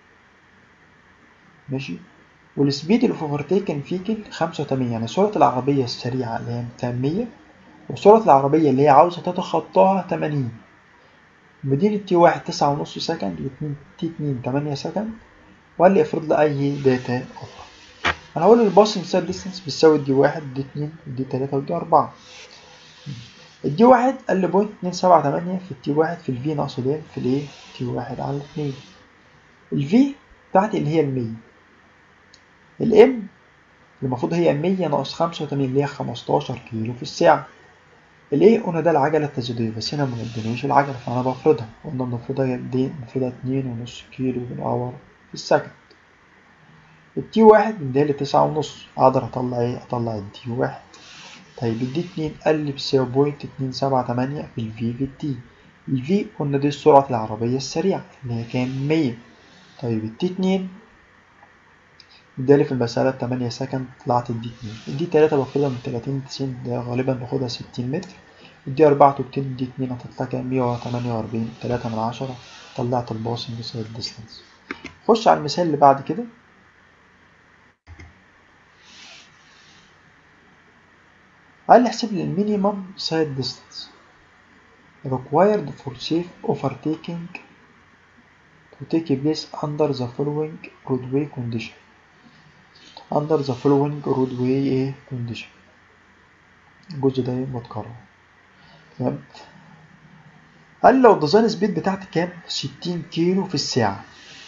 ماشي والسبيد اللي في اوفرتيكن فيكل 85 يعني سرعة العربية السريعة اللي هي 100 وسرعة العربية اللي هي عاوزة تتخطاها 80 مدينة تي واحد تسعة ونص سكند واتنين تي اتنين تمانية سكند وقال لي افرض لي أي داتا أخرى أنا هقول الباسنج سايد ديستنس بتساوي دي واحد دي اتنين ودي تلاتة ودي أربعة الدي واحد قال لي بوينت اتنين سبعة تمانية في التي واحد في الفي ناقص الام في الايه تي واحد على اتنين الفي بتاعتي اللي هي المية الام المفروض هي مية ناقص خمسة وتمانين اللي هي خمستاشر كيلو في الساعة الايه قلنا ده العجلة التزويدية بس هنا مقدمناش العجلة فأنا بفرضها قلنا بنفرضها دي بنفرضها اتنين ونص كيلو بالأور في السكند التي واحد من ده لتسعة ونص أقدر أطلع ايه أطلع الدي واحد طيب الدي اتنين قال لي بتساوي بوينت اتنين سبعة تمانية في الفي في التي الفي قلنا دي سرعة العربية السريعة اللي هي كام مية طيب التي اتنين ادالي في المسألة تمانية سكند طلعت الدي اتنين الدي تلاتة باخدها من تلاتين لتسعين ده غالبا باخدها ستين متر الدي أربعة توبتين الدي اتنين هتطلع كام مية وتمانية وأربعين تلاتة من عشرة طلعت الباسنج سايد ديستانس خش على المثال اللي بعد كده قال لي احسب لي المينيمم سايد ديستانس required for safe overtaking to take place under the following roadway condition under the following roadway ايه condition الجزء ده متكرر تمام قال لي لو الديزاين سبيد بتاعتي كام 60 كيلو في الساعة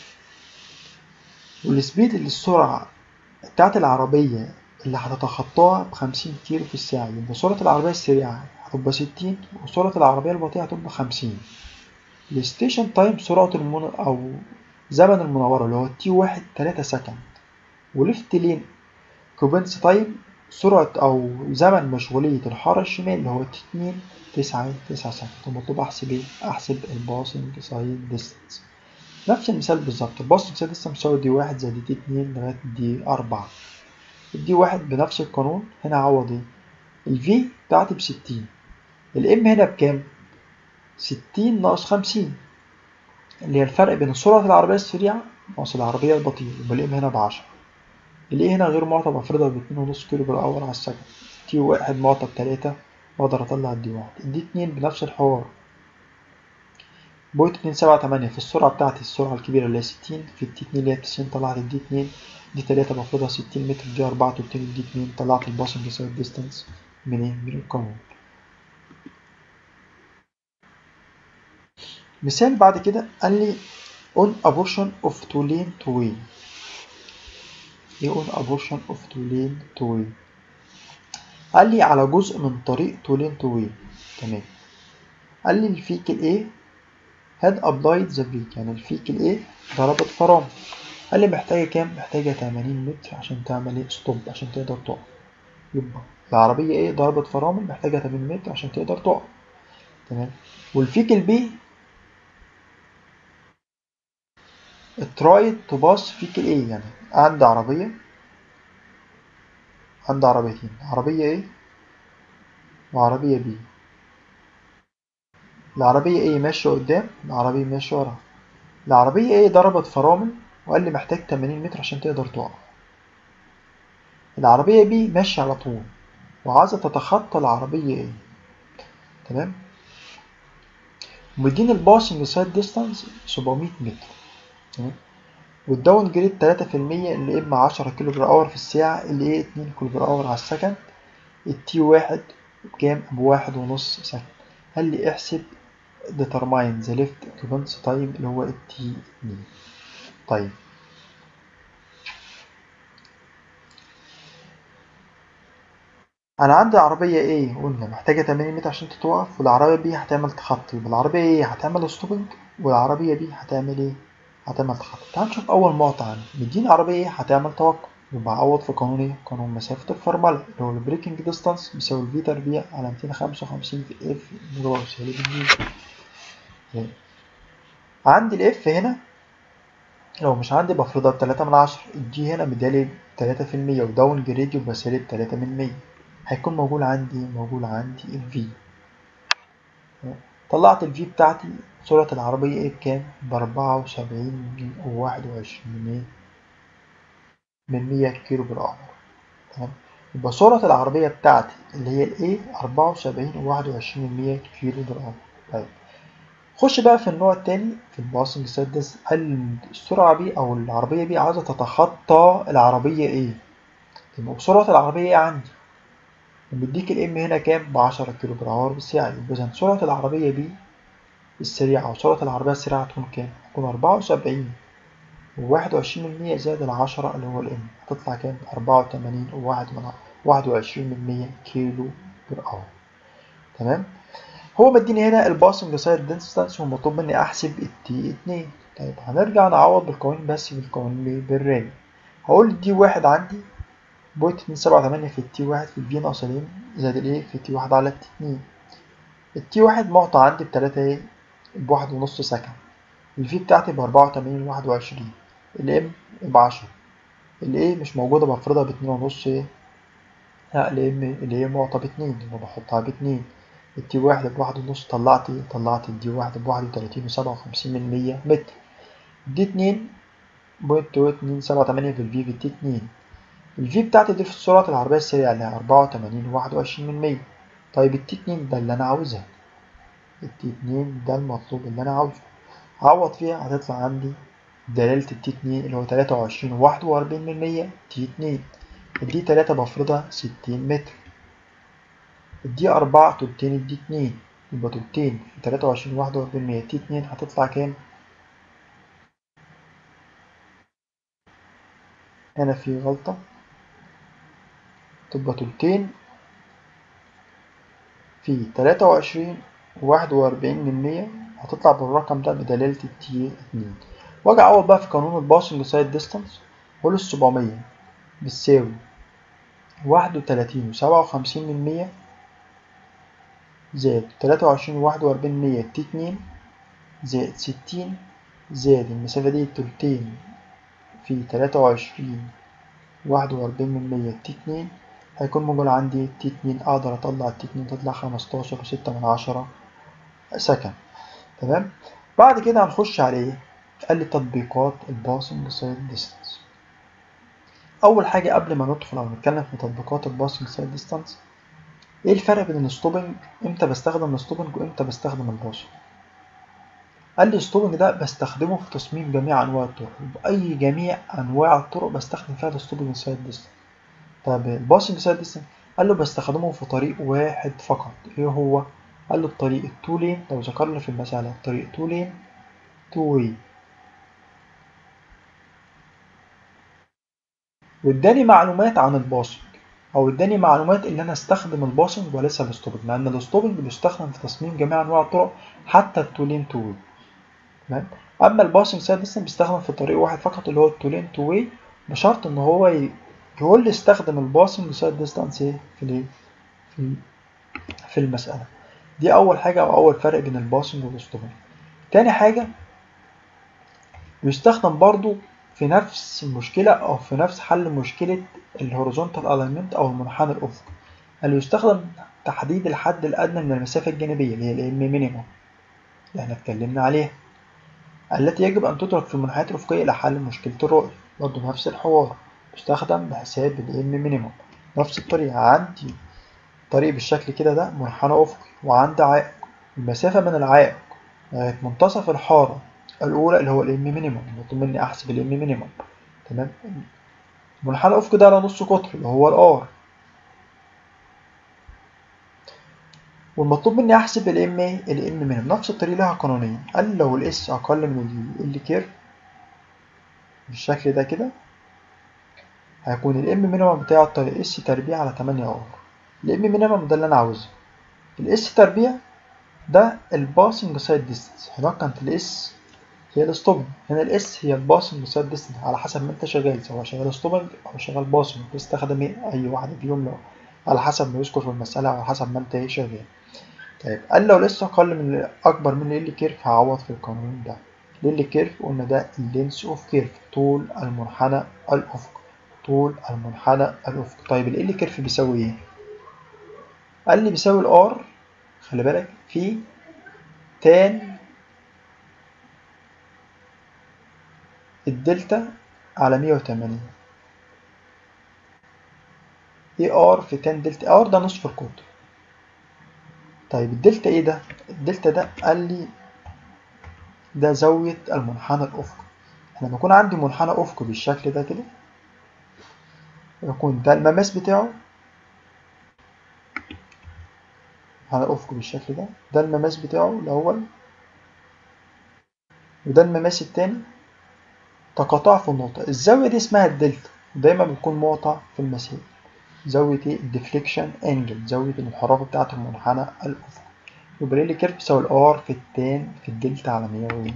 والسبيد اللي السرعة بتاعت العربية اللي هتتخطاها بخمسين كيلو في الساعة يبقى سرعة العربية السريعة هتبقى ستين وسرعة العربية البطيئة هتبقى خمسين الستيشن تايم سرعة المن... أو زمن المناورة اللي هو تي واحد تلاتة سكند وليفت لين كوبنس تايم سرعة أو زمن مشغولية الحارة الشمال اللي هو تي اتنين تسعة تسعة سكند ومطلوب أحسب إيه؟ أحسب الباسنج سايد ديستنس نفس المثال بالظبط الباسنج سايد ديستنس مساوي دي واحد زائد دي اتنين لغاية دي أربعة الدي واحد بنفس القانون هنا عوض ايه الفي بتاعتي بستين الام هنا بكام ستين ناقص خمسين اللي هي الفرق بين سرعة العربية السريعة ناقص العربية البطيئة يبقى الام هنا بعشرة الايه هنا غير معطى بفرضها باتنين ونص كيلو بالأور على السكند تي واحد معطى بتلاتة بقدر أطلع الدي واحد الدي اتنين بنفس الحوار بوينت اتنين سبعة تمانية في السرعة بتاعتي السرعة الكبيرة اللي هي ستين في الدي اتنين اللي هي تسعين طلعت الدي اتنين دي تلاتة بفرضها ستين متر دي أربعة تلتين الدي اتنين طلعت الباسنج سايد ديستانس من ايه من القانون مثال بعد كده قال لي on a portion of two lane to way ايه on a portion of two lane to way قال لي على جزء من طريق two lane to way تمام قال لي الفيكل A had applied the brake يعني الفيكل A ضربت فرامل قال لي محتاجة كام؟ محتاجة 80 متر عشان تعمل ايه ستوب عشان تقدر تقف يبقى العربية ايه ضربت فرامل محتاجة 80 متر عشان تقدر تقف تمام والفيكل B ترايد تو باس فيكل ايه يعني عندي عربية عندي عربيتين عربية ايه وعربية بي العربية ايه ماشية قدام العربية ماشية ورا العربية ايه ضربت فرامل وقال لي محتاج 80 متر عشان تقدر تقف العربية بي ماشية على طول وعايزة تتخطى العربية ايه تمام ومديني الباسنج سايد ديستانس 700 متر تمام والداون جريد 3% اللي اما 10 كيلو بر اور في الساعة اللي ايه 2 كيلو بر اور على السكند التي واحد بكام بواحد ونص سكند قال لي احسب determine the left occupancy time اللي هو التي 2 طيب انا عندي عربية ايه قلنا محتاجة 80 متر عشان تتوقف والعربية بي هتعمل تخطي يبقى العربية ايه هتعمل ستوبنج والعربية بي هتعمل ايه هتعمل تخطي تعال نشوف اول معطى عندي مديني عربية ايه هتعمل توقف يبقى اعوض في قانون ايه قانون مسافة الفرملة اللي هو البريكنج ديستانس بيساوي الفي تربيع على 255 في اف مضروب سالب النيوتن عندي الاف هنا لو مش عندي بفرضها بتلاتة من عشرة الجي هنا مديالي تلاتة في المية وداون جريد يبقى سالب تلاتة من مية هيكون موجود عندي موجود عندي الفي طلعت الفي بتاعتي سرعة العربية ايه بكام؟ بأربعة وسبعين وواحد وعشرين من مية كيلو بالأور تمام يبقى سرعة العربية بتاعتي اللي هي الايه أربعة وسبعين وواحد وعشرين من مية كيلو بالأور طيب خش بقى في النوع التاني في الباسنج سادس هل السرعة بي أو العربية بي عايزة تتخطى العربية ايه؟ يبقى سرعة العربية ايه عندي؟ ومديك الام هنا كام؟ بعشرة كيلو بالأور بالساعة يبقى إذا سرعة العربية بي السريعة أو سرعة العربية السريعة هتكون كام؟ هتكون أربعة وسبعين وواحد وعشرين من مية زائد العشرة اللي هو الام هتطلع كام؟ أربعة وتمانين وواحد من واحد وعشرين من مية كيلو بر أور تمام؟ هو مديني هنا الباسنج سايد ديستانس ومطلوب مني أحسب التي اتنين طيب هنرجع نعوض بالقوانين بس بالقوانين بالرامي هقول الدي واحد عندي بوينت اتنين سبعة تمانية في التي واحد في الفي ناقص الام زائد الايه في التي واحد على التي اتنين التي واحد معطى عندي بتلاتة ايه بواحد ونص سكند الفي بتاعتي بأربعة وتمانين وواحد وعشرين الام بعشرة الايه مش موجودة بفرضها باتنين ونص ايه لا الام اللي هي معطى باتنين يبقى بحطها باتنين التي واحد بواحد ونص طلعت ايه طلعت الدي واحد بواحد وتلاتين وسبعة وخمسين من مية متر الدي اتنين بوينت اتنين سبعة تمانية في الفي في التي اتنين الفي بتاعتي دي في سرعة العربية السريعة اللي هي أربعة وتمانين وواحد وعشرين من مية طيب التي اتنين ده اللي أنا عاوزها التي اتنين ده المطلوب اللي أنا عاوزه أعوض فيها هتطلع عندي دلالة التي اتنين اللي هو تلاتة وعشرين وواحد وأربعين من مية تي اتنين الدي تلاتة بفرضها ستين متر الدي أربعة تلتين الدي اتنين يبقى تلتين في تلاتة وعشرين واحد وأربعين مية تي اتنين هتطلع كام؟ هنا في غلطة تبقى تلتين في تلاتة وعشرين وواحد وأربعين من مية هتطلع بالرقم ده بدلالة التي اتنين واجي أعوض بقى في قانون الباسنج سايد ديستانس أقول السبعمية بتساوي واحد وتلاتين وسبعة وخمسين من مية زائد تلاتة وعشرين وواحد وأربعين من مية تي اتنين زائد ستين زائد المسافة دي تلتين في تلاتة وعشرين واحد وأربعين من مية تي اتنين هيكون موجود عندي تي اتنين أقدر أطلع التي اتنين تطلع خمستاشر وستة من عشرة سكند تمام بعد كده هنخش على ايه؟ قال لي تطبيقات الباسنج سايد ديستانس اول حاجه قبل ما ندخل او نتكلم في تطبيقات الباسنج سايد ديستانس ايه الفرق بين الستوبنج امتى بستخدم الستوبنج وامتى بستخدم الباسنج قال لي الستوبنج ده بستخدمه في تصميم جميع انواع الطرق باي جميع انواع الطرق بستخدم فيها الستوبنج سايد ديستانس طب الباسنج سايد ديستانس قال له بستخدمه في طريق واحد فقط ايه هو قال له الطريق التو لين لو ذكرنا في المسألة الطريق تو لين تو واي واداني معلومات عن الباسنج او اداني معلومات ان انا استخدم الباسنج وليس الستوبنج لان الستوبنج بيستخدم في تصميم جميع انواع الطرق حتى التو لين تو واي تمام اما الباسنج سايد ديستانس بيستخدم في طريق واحد فقط اللي هو التو لين تو واي بشرط ان هو يقول لي استخدم الباسنج سايد ديستانس ايه في الايه في في المسألة دي أول حاجة أو أول فرق بين الباسنج والستوبنج تاني حاجة بيستخدم برضو في نفس المشكلة أو في نفس حل مشكلة الهوريزونتال الاينمنت أو المنحنى الأفقي اللي يستخدم تحديد الحد الأدنى من المسافة الجانبية اللي هي الام مينيموم اللي احنا اتكلمنا عليها التي يجب أن تترك في المنحنيات الأفقية لحل مشكلة الرؤية برضه نفس الحوار يستخدم بحساب الام مينيموم نفس الطريقة عندي طريق بالشكل كده ده منحنى أفقي وعندي عائق المسافة من العائق لغاية منتصف الحارة الأولى اللي هو الام مينيموم مطلوب مني أحسب الام مينيموم تمام المنحنى الأفقي ده على نص قطر اللي هو الار والمطلوب مني أحسب الام الام مينيموم نفس الطريقة لها قانونين قال لو الاس أقل من ال كيرف بالشكل ده كده هيكون الام مينيموم بتاع الطريق اس تربيع على 8 ار الام مينيموم ده اللي انا عاوزه الاس تربيع ده الباسنج سايد ديستنس هناك كانت الاس هي الستوبنج هنا الاس هي الباسنج سايد ديستنس على حسب ما انت شغال سواء شغال ستوبنج او شغال باسنج تستخدم ايه اي واحد فيهم لو على حسب ما يذكر في المسألة او على حسب ما انت ايه شغال طيب قال لو لسه اقل من اكبر من ال كيرف هعوض في القانون ده ال كيرف قلنا ده اللينس اوف كيرف طول المنحنى الافقي طول المنحنى الافقي طيب ال كيرف بيساوي ايه قال لي بيساوي الار خلي بالك في تان الدلتا على 180 اي ار في تان دلتا ار ده نصف القطر طيب الدلتا ايه ده الدلتا ده قال لي ده زاوية المنحنى الأفقي لما يكون عندي منحنى أفقي بالشكل ده كده يكون ده المماس بتاعه منحنى أفقي بالشكل ده ده المماس بتاعه الأول وده المماس التاني تقاطع في النقطة الزاوية دي اسمها الدلتا دايما بتكون معطى في المسائل زاوية ايه الديفليكشن انجل زاوية الانحراف بتاعة المنحنى الأفقي يبقى لي كيرف بيساوي الار في التان في الدلتا على 180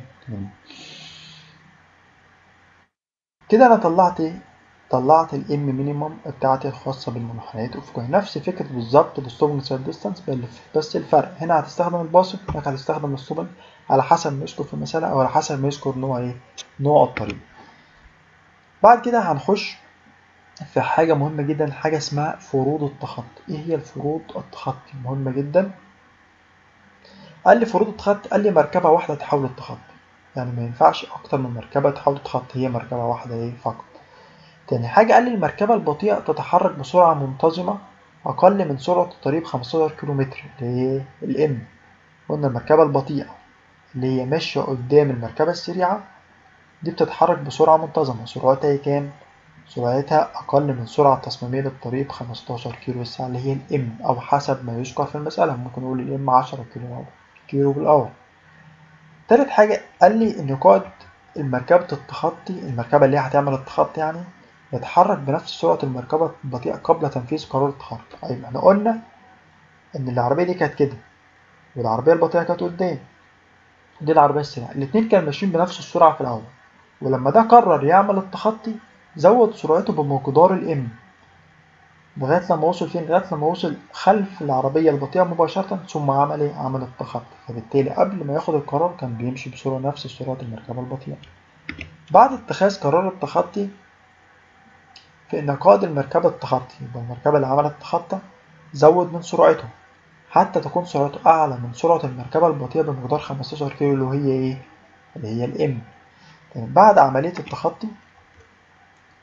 كده انا طلعت ايه طلعت الام مينيمم بتاعتي الخاصة بالمنحنيات الأفقية نفس فكرة بالظبط الستوبنج سايد ديستانس بس الفرق هنا هتستخدم الباسط هناك هتستخدم الستوبنج على حسب ما يذكر في المسألة أو على حسب ما يذكر نوع ايه نوع الطريق بعد كده هنخش في حاجة مهمة جدا حاجة اسمها فروض التخطي ايه هي الفروض التخطي مهمة جدا قال لي فروض التخطي قال لي مركبة واحدة تحاول التخطي يعني ما ينفعش أكتر من مركبة تحاول تخطي هي مركبة واحدة ايه فقط تاني حاجة قال لي المركبة البطيئة تتحرك بسرعة منتظمة أقل من سرعة الطريق 15 كيلومتر اللي هي الإم قلنا المركبة البطيئة اللي هي ماشية قدام المركبة السريعة دي بتتحرك بسرعة منتظمة سرعتها كام؟ سرعتها أقل من سرعة تصميمية للطريق 15 كيلو الساعة اللي هي الإم أو حسب ما يذكر في المسألة ممكن نقول الإم 10 كيلو كيلو بالأور تالت حاجة قال لي إن قائد المركبة التخطي المركبة اللي هي هتعمل التخطي يعني يتحرك بنفس سرعة المركبة البطيئة قبل تنفيذ قرار التخطي أيوة احنا قلنا إن العربية دي كانت كده والعربية البطيئة كانت قدام دي العربية السريعة الاتنين كانوا ماشيين بنفس السرعة في الأول ولما ده قرر يعمل التخطي زود سرعته بمقدار الام لغاية لما وصل فين لغاية لما وصل خلف العربية البطيئة مباشرة ثم عمل ايه عمل التخطي فبالتالي قبل ما ياخد القرار كان بيمشي بسرعة نفس سرعة المركبة البطيئة بعد اتخاذ قرار التخطي في ان قائد المركبة التخطي يبقى المركبة اللي عملت التخطي زود من سرعته حتى تكون سرعته أعلى من سرعة المركبة البطيئة بمقدار 15 كيلو اللي هي ايه اللي هي الام بعد عملية التخطي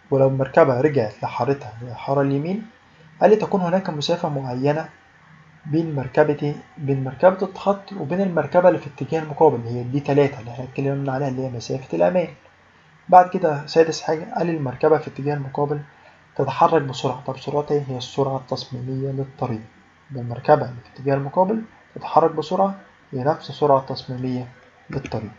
ولو المركبة رجعت لحارتها للحارة اليمين قال لي تكون هناك مسافة معينة بين مركبة بين مركبة الخط وبين المركبة اللي في الاتجاه المقابل اللي هي دي تلاتة اللي احنا اتكلمنا عليها اللي هي مسافة الأمان بعد كده سادس حاجة قال لي المركبة في الاتجاه المقابل تتحرك بسرعة طب سرعتها ايه؟ هي السرعة التصميمية للطريق يبقى المركبة اللي في الاتجاه المقابل تتحرك بسرعة هي نفس السرعة التصميمية للطريق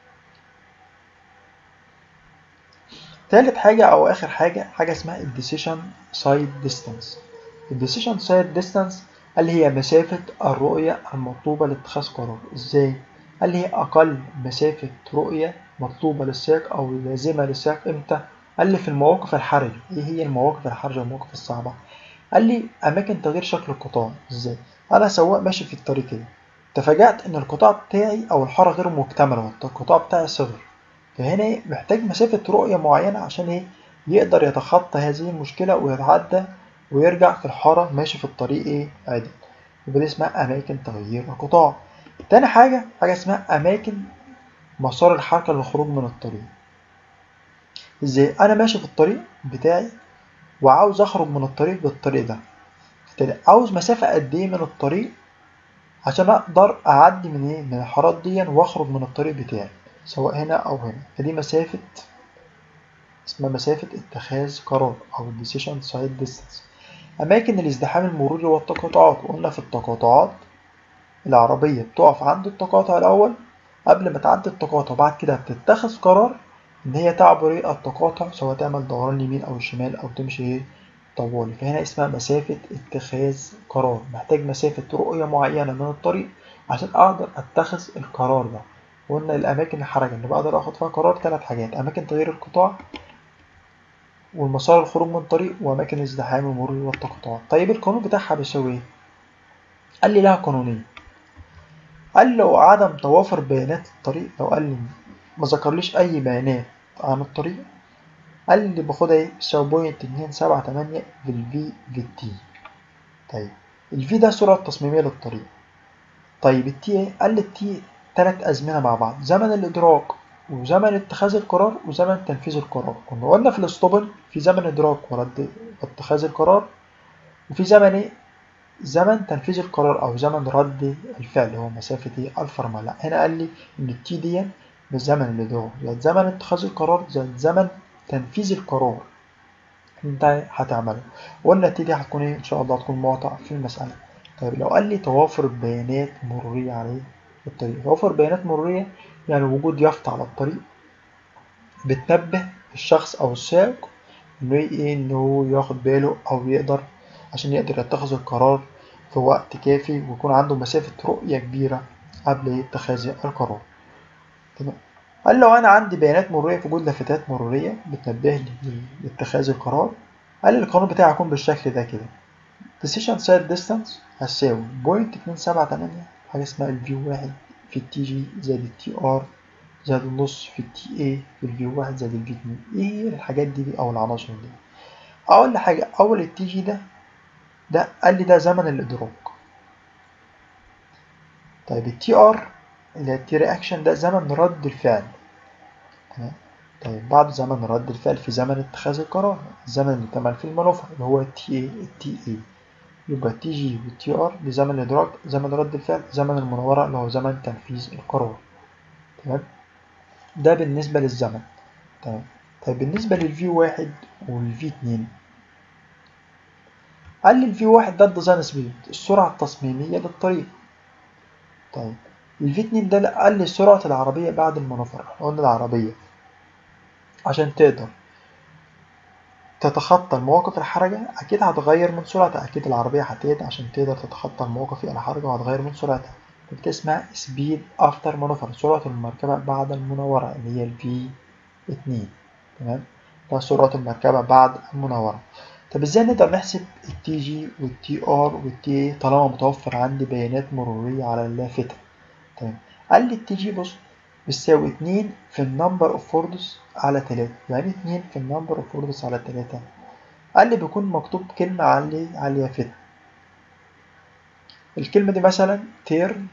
تالت حاجة أو آخر حاجة حاجة اسمها الديسيشن سايد ديستانس الديسيشن سايد ديستانس اللي هي مسافة الرؤية المطلوبة لاتخاذ قرار ازاي؟ قال لي هي أقل مسافة رؤية مطلوبة للسائق أو لازمة للسائق إمتى؟ قال لي في المواقف الحرجة إيه هي المواقف الحرجة والمواقف الصعبة؟ قال لي أماكن تغيير شكل القطاع إزاي؟ أنا سواق ماشي في الطريق كده تفاجأت إن القطاع بتاعي أو الحارة غير مكتملة القطاع بتاعي صغر فهنا إيه؟ محتاج مسافة رؤية معينة عشان إيه؟ يقدر يتخطى هذه المشكلة ويتعدى ويرجع في الحارة ماشي في الطريق إيه؟ عادل يبقى دي اسمها أماكن تغيير القطاع تاني حاجة حاجة اسمها أماكن مسار الحركة للخروج من الطريق ازاي انا ماشي في الطريق بتاعي وعاوز اخرج من الطريق بالطريق ده بالتالي عاوز مسافة قد ايه من الطريق عشان اقدر اعدي من ايه من الحارات دي واخرج من الطريق بتاعي سواء هنا او هنا فدي مسافة اسمها مسافة اتخاذ قرار او decision side distance اماكن الازدحام المروري والتقاطعات قلنا في التقاطعات العربية بتقف عند التقاطع الاول قبل ما تعدي التقاطع بعد كده بتتخذ قرار إن هي تعبر إيه التقاطع سواء تعمل دوران يمين أو شمال أو تمشي إيه طوالي فهنا اسمها مسافة اتخاذ قرار محتاج مسافة رؤية معينة من الطريق عشان أقدر أتخذ القرار ده وقلنا الأماكن الحرجة اللي بقدر آخد فيها قرار تلات حاجات أماكن تغيير القطاع والمسار الخروج من الطريق وأماكن ازدحام المرور والتقاطعات طيب القانون بتاعها بيساوي إيه؟ قال لي لها قانونين قال لو عدم توافر بيانات الطريق لو قال لي ما ذكرليش أي بيانات عن الطريق قال لي باخدها ايه بتساوي بوينت اتنين سبعة تمانية في الفي في التي طيب الفي ده السرعة التصميمية للطريق طيب التي ايه قال لي التي تلات أزمنة مع بعض زمن الإدراك وزمن اتخاذ القرار وزمن تنفيذ القرار كنا قلنا في الاسطبل في زمن إدراك ورد اتخاذ القرار وفي زمن ايه زمن تنفيذ القرار أو زمن رد الفعل هو مسافة ايه الفرمان لا هنا قال لي إن التي دي بالزمن الإدراك زائد زمن اتخاذ القرار زائد زمن تنفيذ القرار انت هتعمله قلنا التي دي هتكون ايه ان شاء الله هتكون معطى في المسألة طيب لو قال لي توافر بيانات مرورية عليه الطريق توافر بيانات مرورية يعني وجود يافطة على الطريق بتنبه الشخص او السائق انه ايه انه ياخد باله او يقدر عشان يقدر يتخذ القرار في وقت كافي ويكون عنده مسافة رؤية كبيرة قبل اتخاذ القرار تمام قال لو انا عندي بيانات مروريه في وجود لافتات مروريه بتنبه لي لاتخاذ القرار قال لي القانون بتاعي هيكون بالشكل ده كده decision side distance هتساوي بوينت اتنين سبعة تمانية حاجه اسمها الفي واحد في التي جي زائد التي ار زائد النص في التي اي في الفي واحد زائد الفي اتنين ايه هي الحاجات دي, دي او العناصر دي اول حاجه اول التي جي ده ده قال لي ده زمن الادراك طيب التي ار اللي هي التي رياكشن ده زمن رد الفعل تمام طيب بعد زمن رد الفعل في زمن اتخاذ القرار الزمن اللي تم فيه المنوفر اللي هو التي اي التي اي يبقى التي جي والتي ار لزمن الادراك زمن رد الفعل زمن المناورة اللي هو زمن تنفيذ القرار تمام ده بالنسبة للزمن تمام طيب بالنسبة للفي واحد والفي اتنين قال لي الفي واحد ده الديزاين سبيد السرعة التصميمية للطريق طيب الفي اتنين ده قال لي سرعة العربية بعد المناورة قلنا العربية عشان تقدر تتخطى المواقف الحرجة أكيد هتغير من سرعتها أكيد العربية هتهدى عشان تقدر تتخطى المواقف الحرجة وهتغير من سرعتها دي اسمها سبيد أفتر مانوفر سرعة المركبة بعد المناورة اللي هي الفي اتنين تمام ده سرعة المركبة بعد المناورة طب ازاي نقدر نحسب التي جي والتي ار والتي طالما متوفر عندي بيانات مرورية على اللافتة تمام قال لي التي جي بص بتساوي اتنين في النمبر اوف فوردز على تلاتة يعني اتنين في النمبر اوف فوردز على تلاتة قال لي بيكون مكتوب كلمة على على اليافطة الكلمة دي مثلا تيرن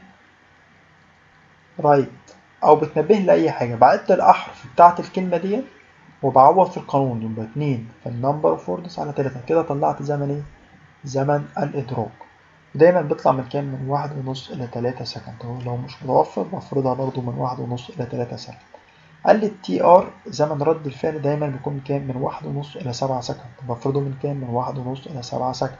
رايت أو بتنبه لأي حاجة بعدت الأحرف بتاعت الكلمة دي وبعوض في القانون يبقى اتنين في النمبر اوف ووردز على تلاتة كده طلعت زمن ايه؟ زمن الإدراك دايما بيطلع من كام؟ من واحد ونص إلى تلاتة سكند هو لو مش متوفر بفرضها برضو من واحد ونص إلى تلاتة سكند قال لي التي ار زمن رد الفعل دايما بيكون من كام؟ من واحد ونص إلى سبعة سكند بفرضه من كام؟ من واحد ونص إلى سبعة سكند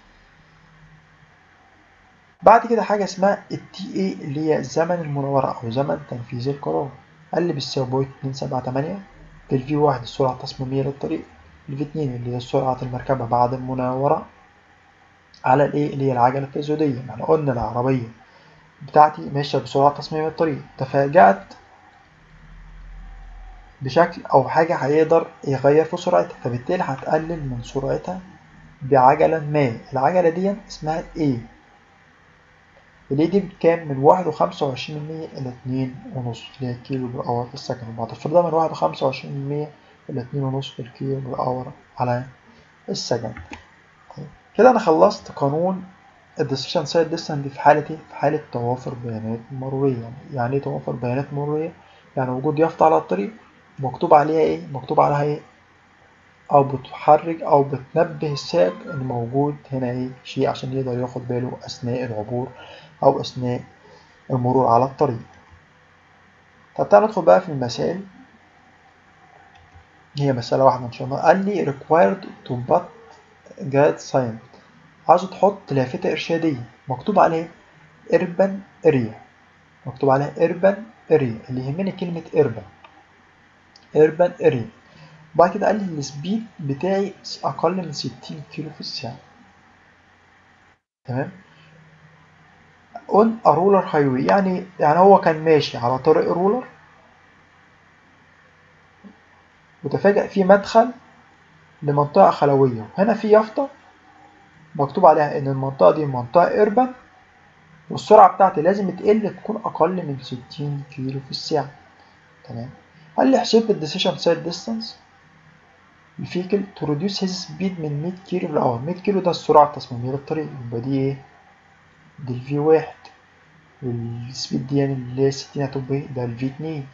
بعد كده حاجة اسمها التي اي اللي هي زمن المناورة أو زمن تنفيذ القرار قال لي بتساوي بوينت اتنين سبعة تمانية الفي واحد السرعة التصميمية للطريق الفي اتنين اللي هي سرعة المركبة بعد المناورة على الايه اللي هي العجلة التزويدية احنا قلنا العربية بتاعتي ماشية بسرعة تصميم الطريق تفاجأت بشكل أو حاجة هيقدر يغير في سرعتها فبالتالي هتقلل من سرعتها بعجلة ما العجلة دي اسمها A اللي دي بكام من واحد وخمسة وعشرين من مية إلى اتنين ونص اللي هي كيلو بالأور في السكند وهتفرضها من واحد وخمسة وعشرين من مية إلى اتنين ونص في الكيلو بالأور على السكند طيب. كده أنا خلصت قانون الديسيشن سايد ديستانس في حالة إيه؟ في حالة توافر بيانات مرورية يعني يعني إيه توافر بيانات مرورية؟ يعني وجود يافطة على الطريق مكتوب عليها إيه؟ مكتوب عليها إيه؟ أو بتحرك أو بتنبه السائق إن موجود هنا إيه شيء عشان يقدر ياخد باله أثناء العبور أو أثناء المرور على الطريق. طب تعالى ندخل بقى في المسائل هي مسألة واحدة إن شاء الله قال لي required to put guide sign عاوز تحط لافتة إرشادية مكتوب عليها urban area مكتوب عليها urban area اللي يهمني كلمة urban urban area بعد كده قال لي السبيد بتاعي أقل من 60 كيلو في الساعة تمام on a roller highway يعني يعني هو كان ماشي على طريق رولر وتفاجأ في مدخل لمنطقة خلوية هنا في يافطة مكتوب عليها إن المنطقة دي منطقة إربن والسرعة بتاعتي لازم تقل تكون أقل من 60 كيلو في الساعة تمام قال لي حسبت الديسيشن سايد ديستانس الفيكل تو ريديوس هيز سبيد من 100 كيلو في الأور 100 كيلو ده السرعة التصميمية للطريق يبقى دي إيه؟ دي الفي واحد والسبيد دي يعني اللي هي 60 هتبقى إيه؟ ده الفي اتنين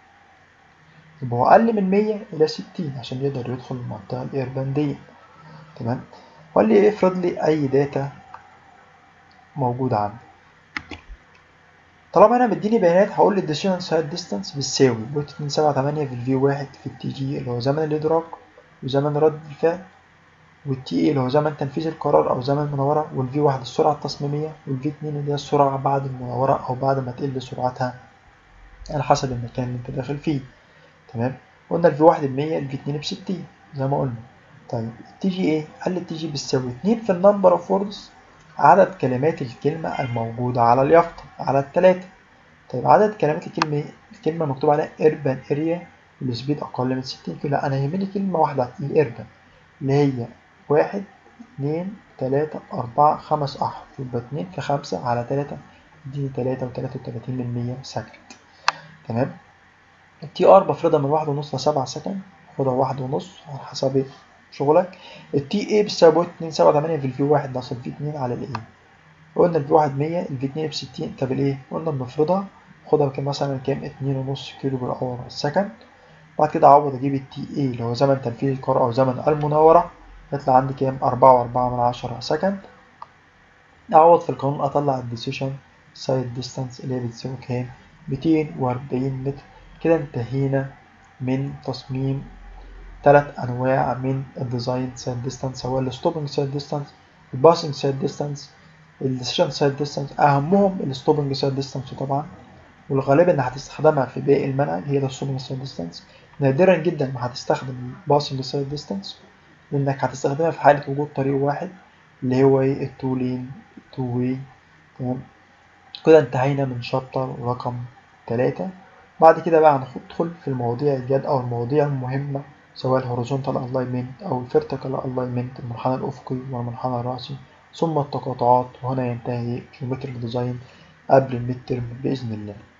يبقى هو أقل من 100 إلى 60 عشان يقدر يدخل المنطقة الإيربان دي تمام وقال لي افرض لي أي داتا موجودة عندي طالما أنا مديني بيانات هقول لي الديسيشن سايد ديستانس بتساوي بوينت اتنين سبعة تمانية في الفي واحد في التي جي اللي هو زمن الإدراك وزمن رد الفعل والتي اي اللي هو زمن تنفيذ القرار أو زمن المناورة والفي واحد السرعة التصميمية والفي اتنين اللي هي السرعة بعد المناورة أو بعد ما تقل سرعتها على حسب المكان اللي أنت داخل فيه تمام قلنا الفي واحد بمية الفي اتنين بستين زي ما قلنا طيب التي جي ايه؟ قال التي جي بتساوي اتنين في النمبر اوف ووردز عدد كلمات الكلمة الموجودة على اليافطة على التلاتة طيب عدد كلمات الكلمة ايه؟ الكلمة مكتوب عليها urban area والسبيد أقل من ستين كيلو لا أنا يهمني كلمة واحدة الإربن اللي هي واحد اتنين تلاتة أربعة خمس أحرف يبقى اتنين في خمسة على تلاتة يديني تلاتة وتلاتة وتلاتين من مية سكند تمام التي ار بفرضها من واحد ونص لسبعة سكند بفرضها واحد ونص على حسب شغلك التي اي بتساوي بوينت اتنين سبعة تمانية في الفي واحد ناقص الفي اتنين على الاي قلنا الفي واحد مية الفي اتنين بستين طب الايه قلنا بنفرضها خدها كام مثلا كام اتنين ونص كيلو بالأور السكند بعد كده أعوض أجيب التي اي اللي هو زمن تنفيذ القرار أو زمن المناورة يطلع عندي كام أربعة وأربعة من عشرة سكند أعوض في القانون أطلع الديسيشن سايد ديستانس اللي هي بتساوي كام ميتين وأربعين متر كده انتهينا من تصميم ثلاث أنواع من الديزاين سايد ديستانس هو الستوبنج سايد ديستانس الباسنج سايد ديستانس الديسيشن سايد ديستانس أهمهم الستوبنج سايد ديستانس طبعا والغالبا إن هتستخدمها في باقي المنهج هي الستوبنج سايد ديستانس نادرا جدا ما هتستخدم الباسنج سايد ديستانس لأنك هتستخدمها في حالة وجود طريق واحد اللي هو ايه التو لين تو واي تمام كده انتهينا من شابتر رقم تلاتة بعد كده بقى هندخل في المواضيع الجد أو المواضيع المهمة سواء الهوريزونتال الاينمنت أو الفيرتيكال الاينمنت المنحنى الأفقي والمنحنى الرأسي ثم التقاطعات وهنا ينتهي جيومتريك ديزاين قبل الميد ترم بإذن الله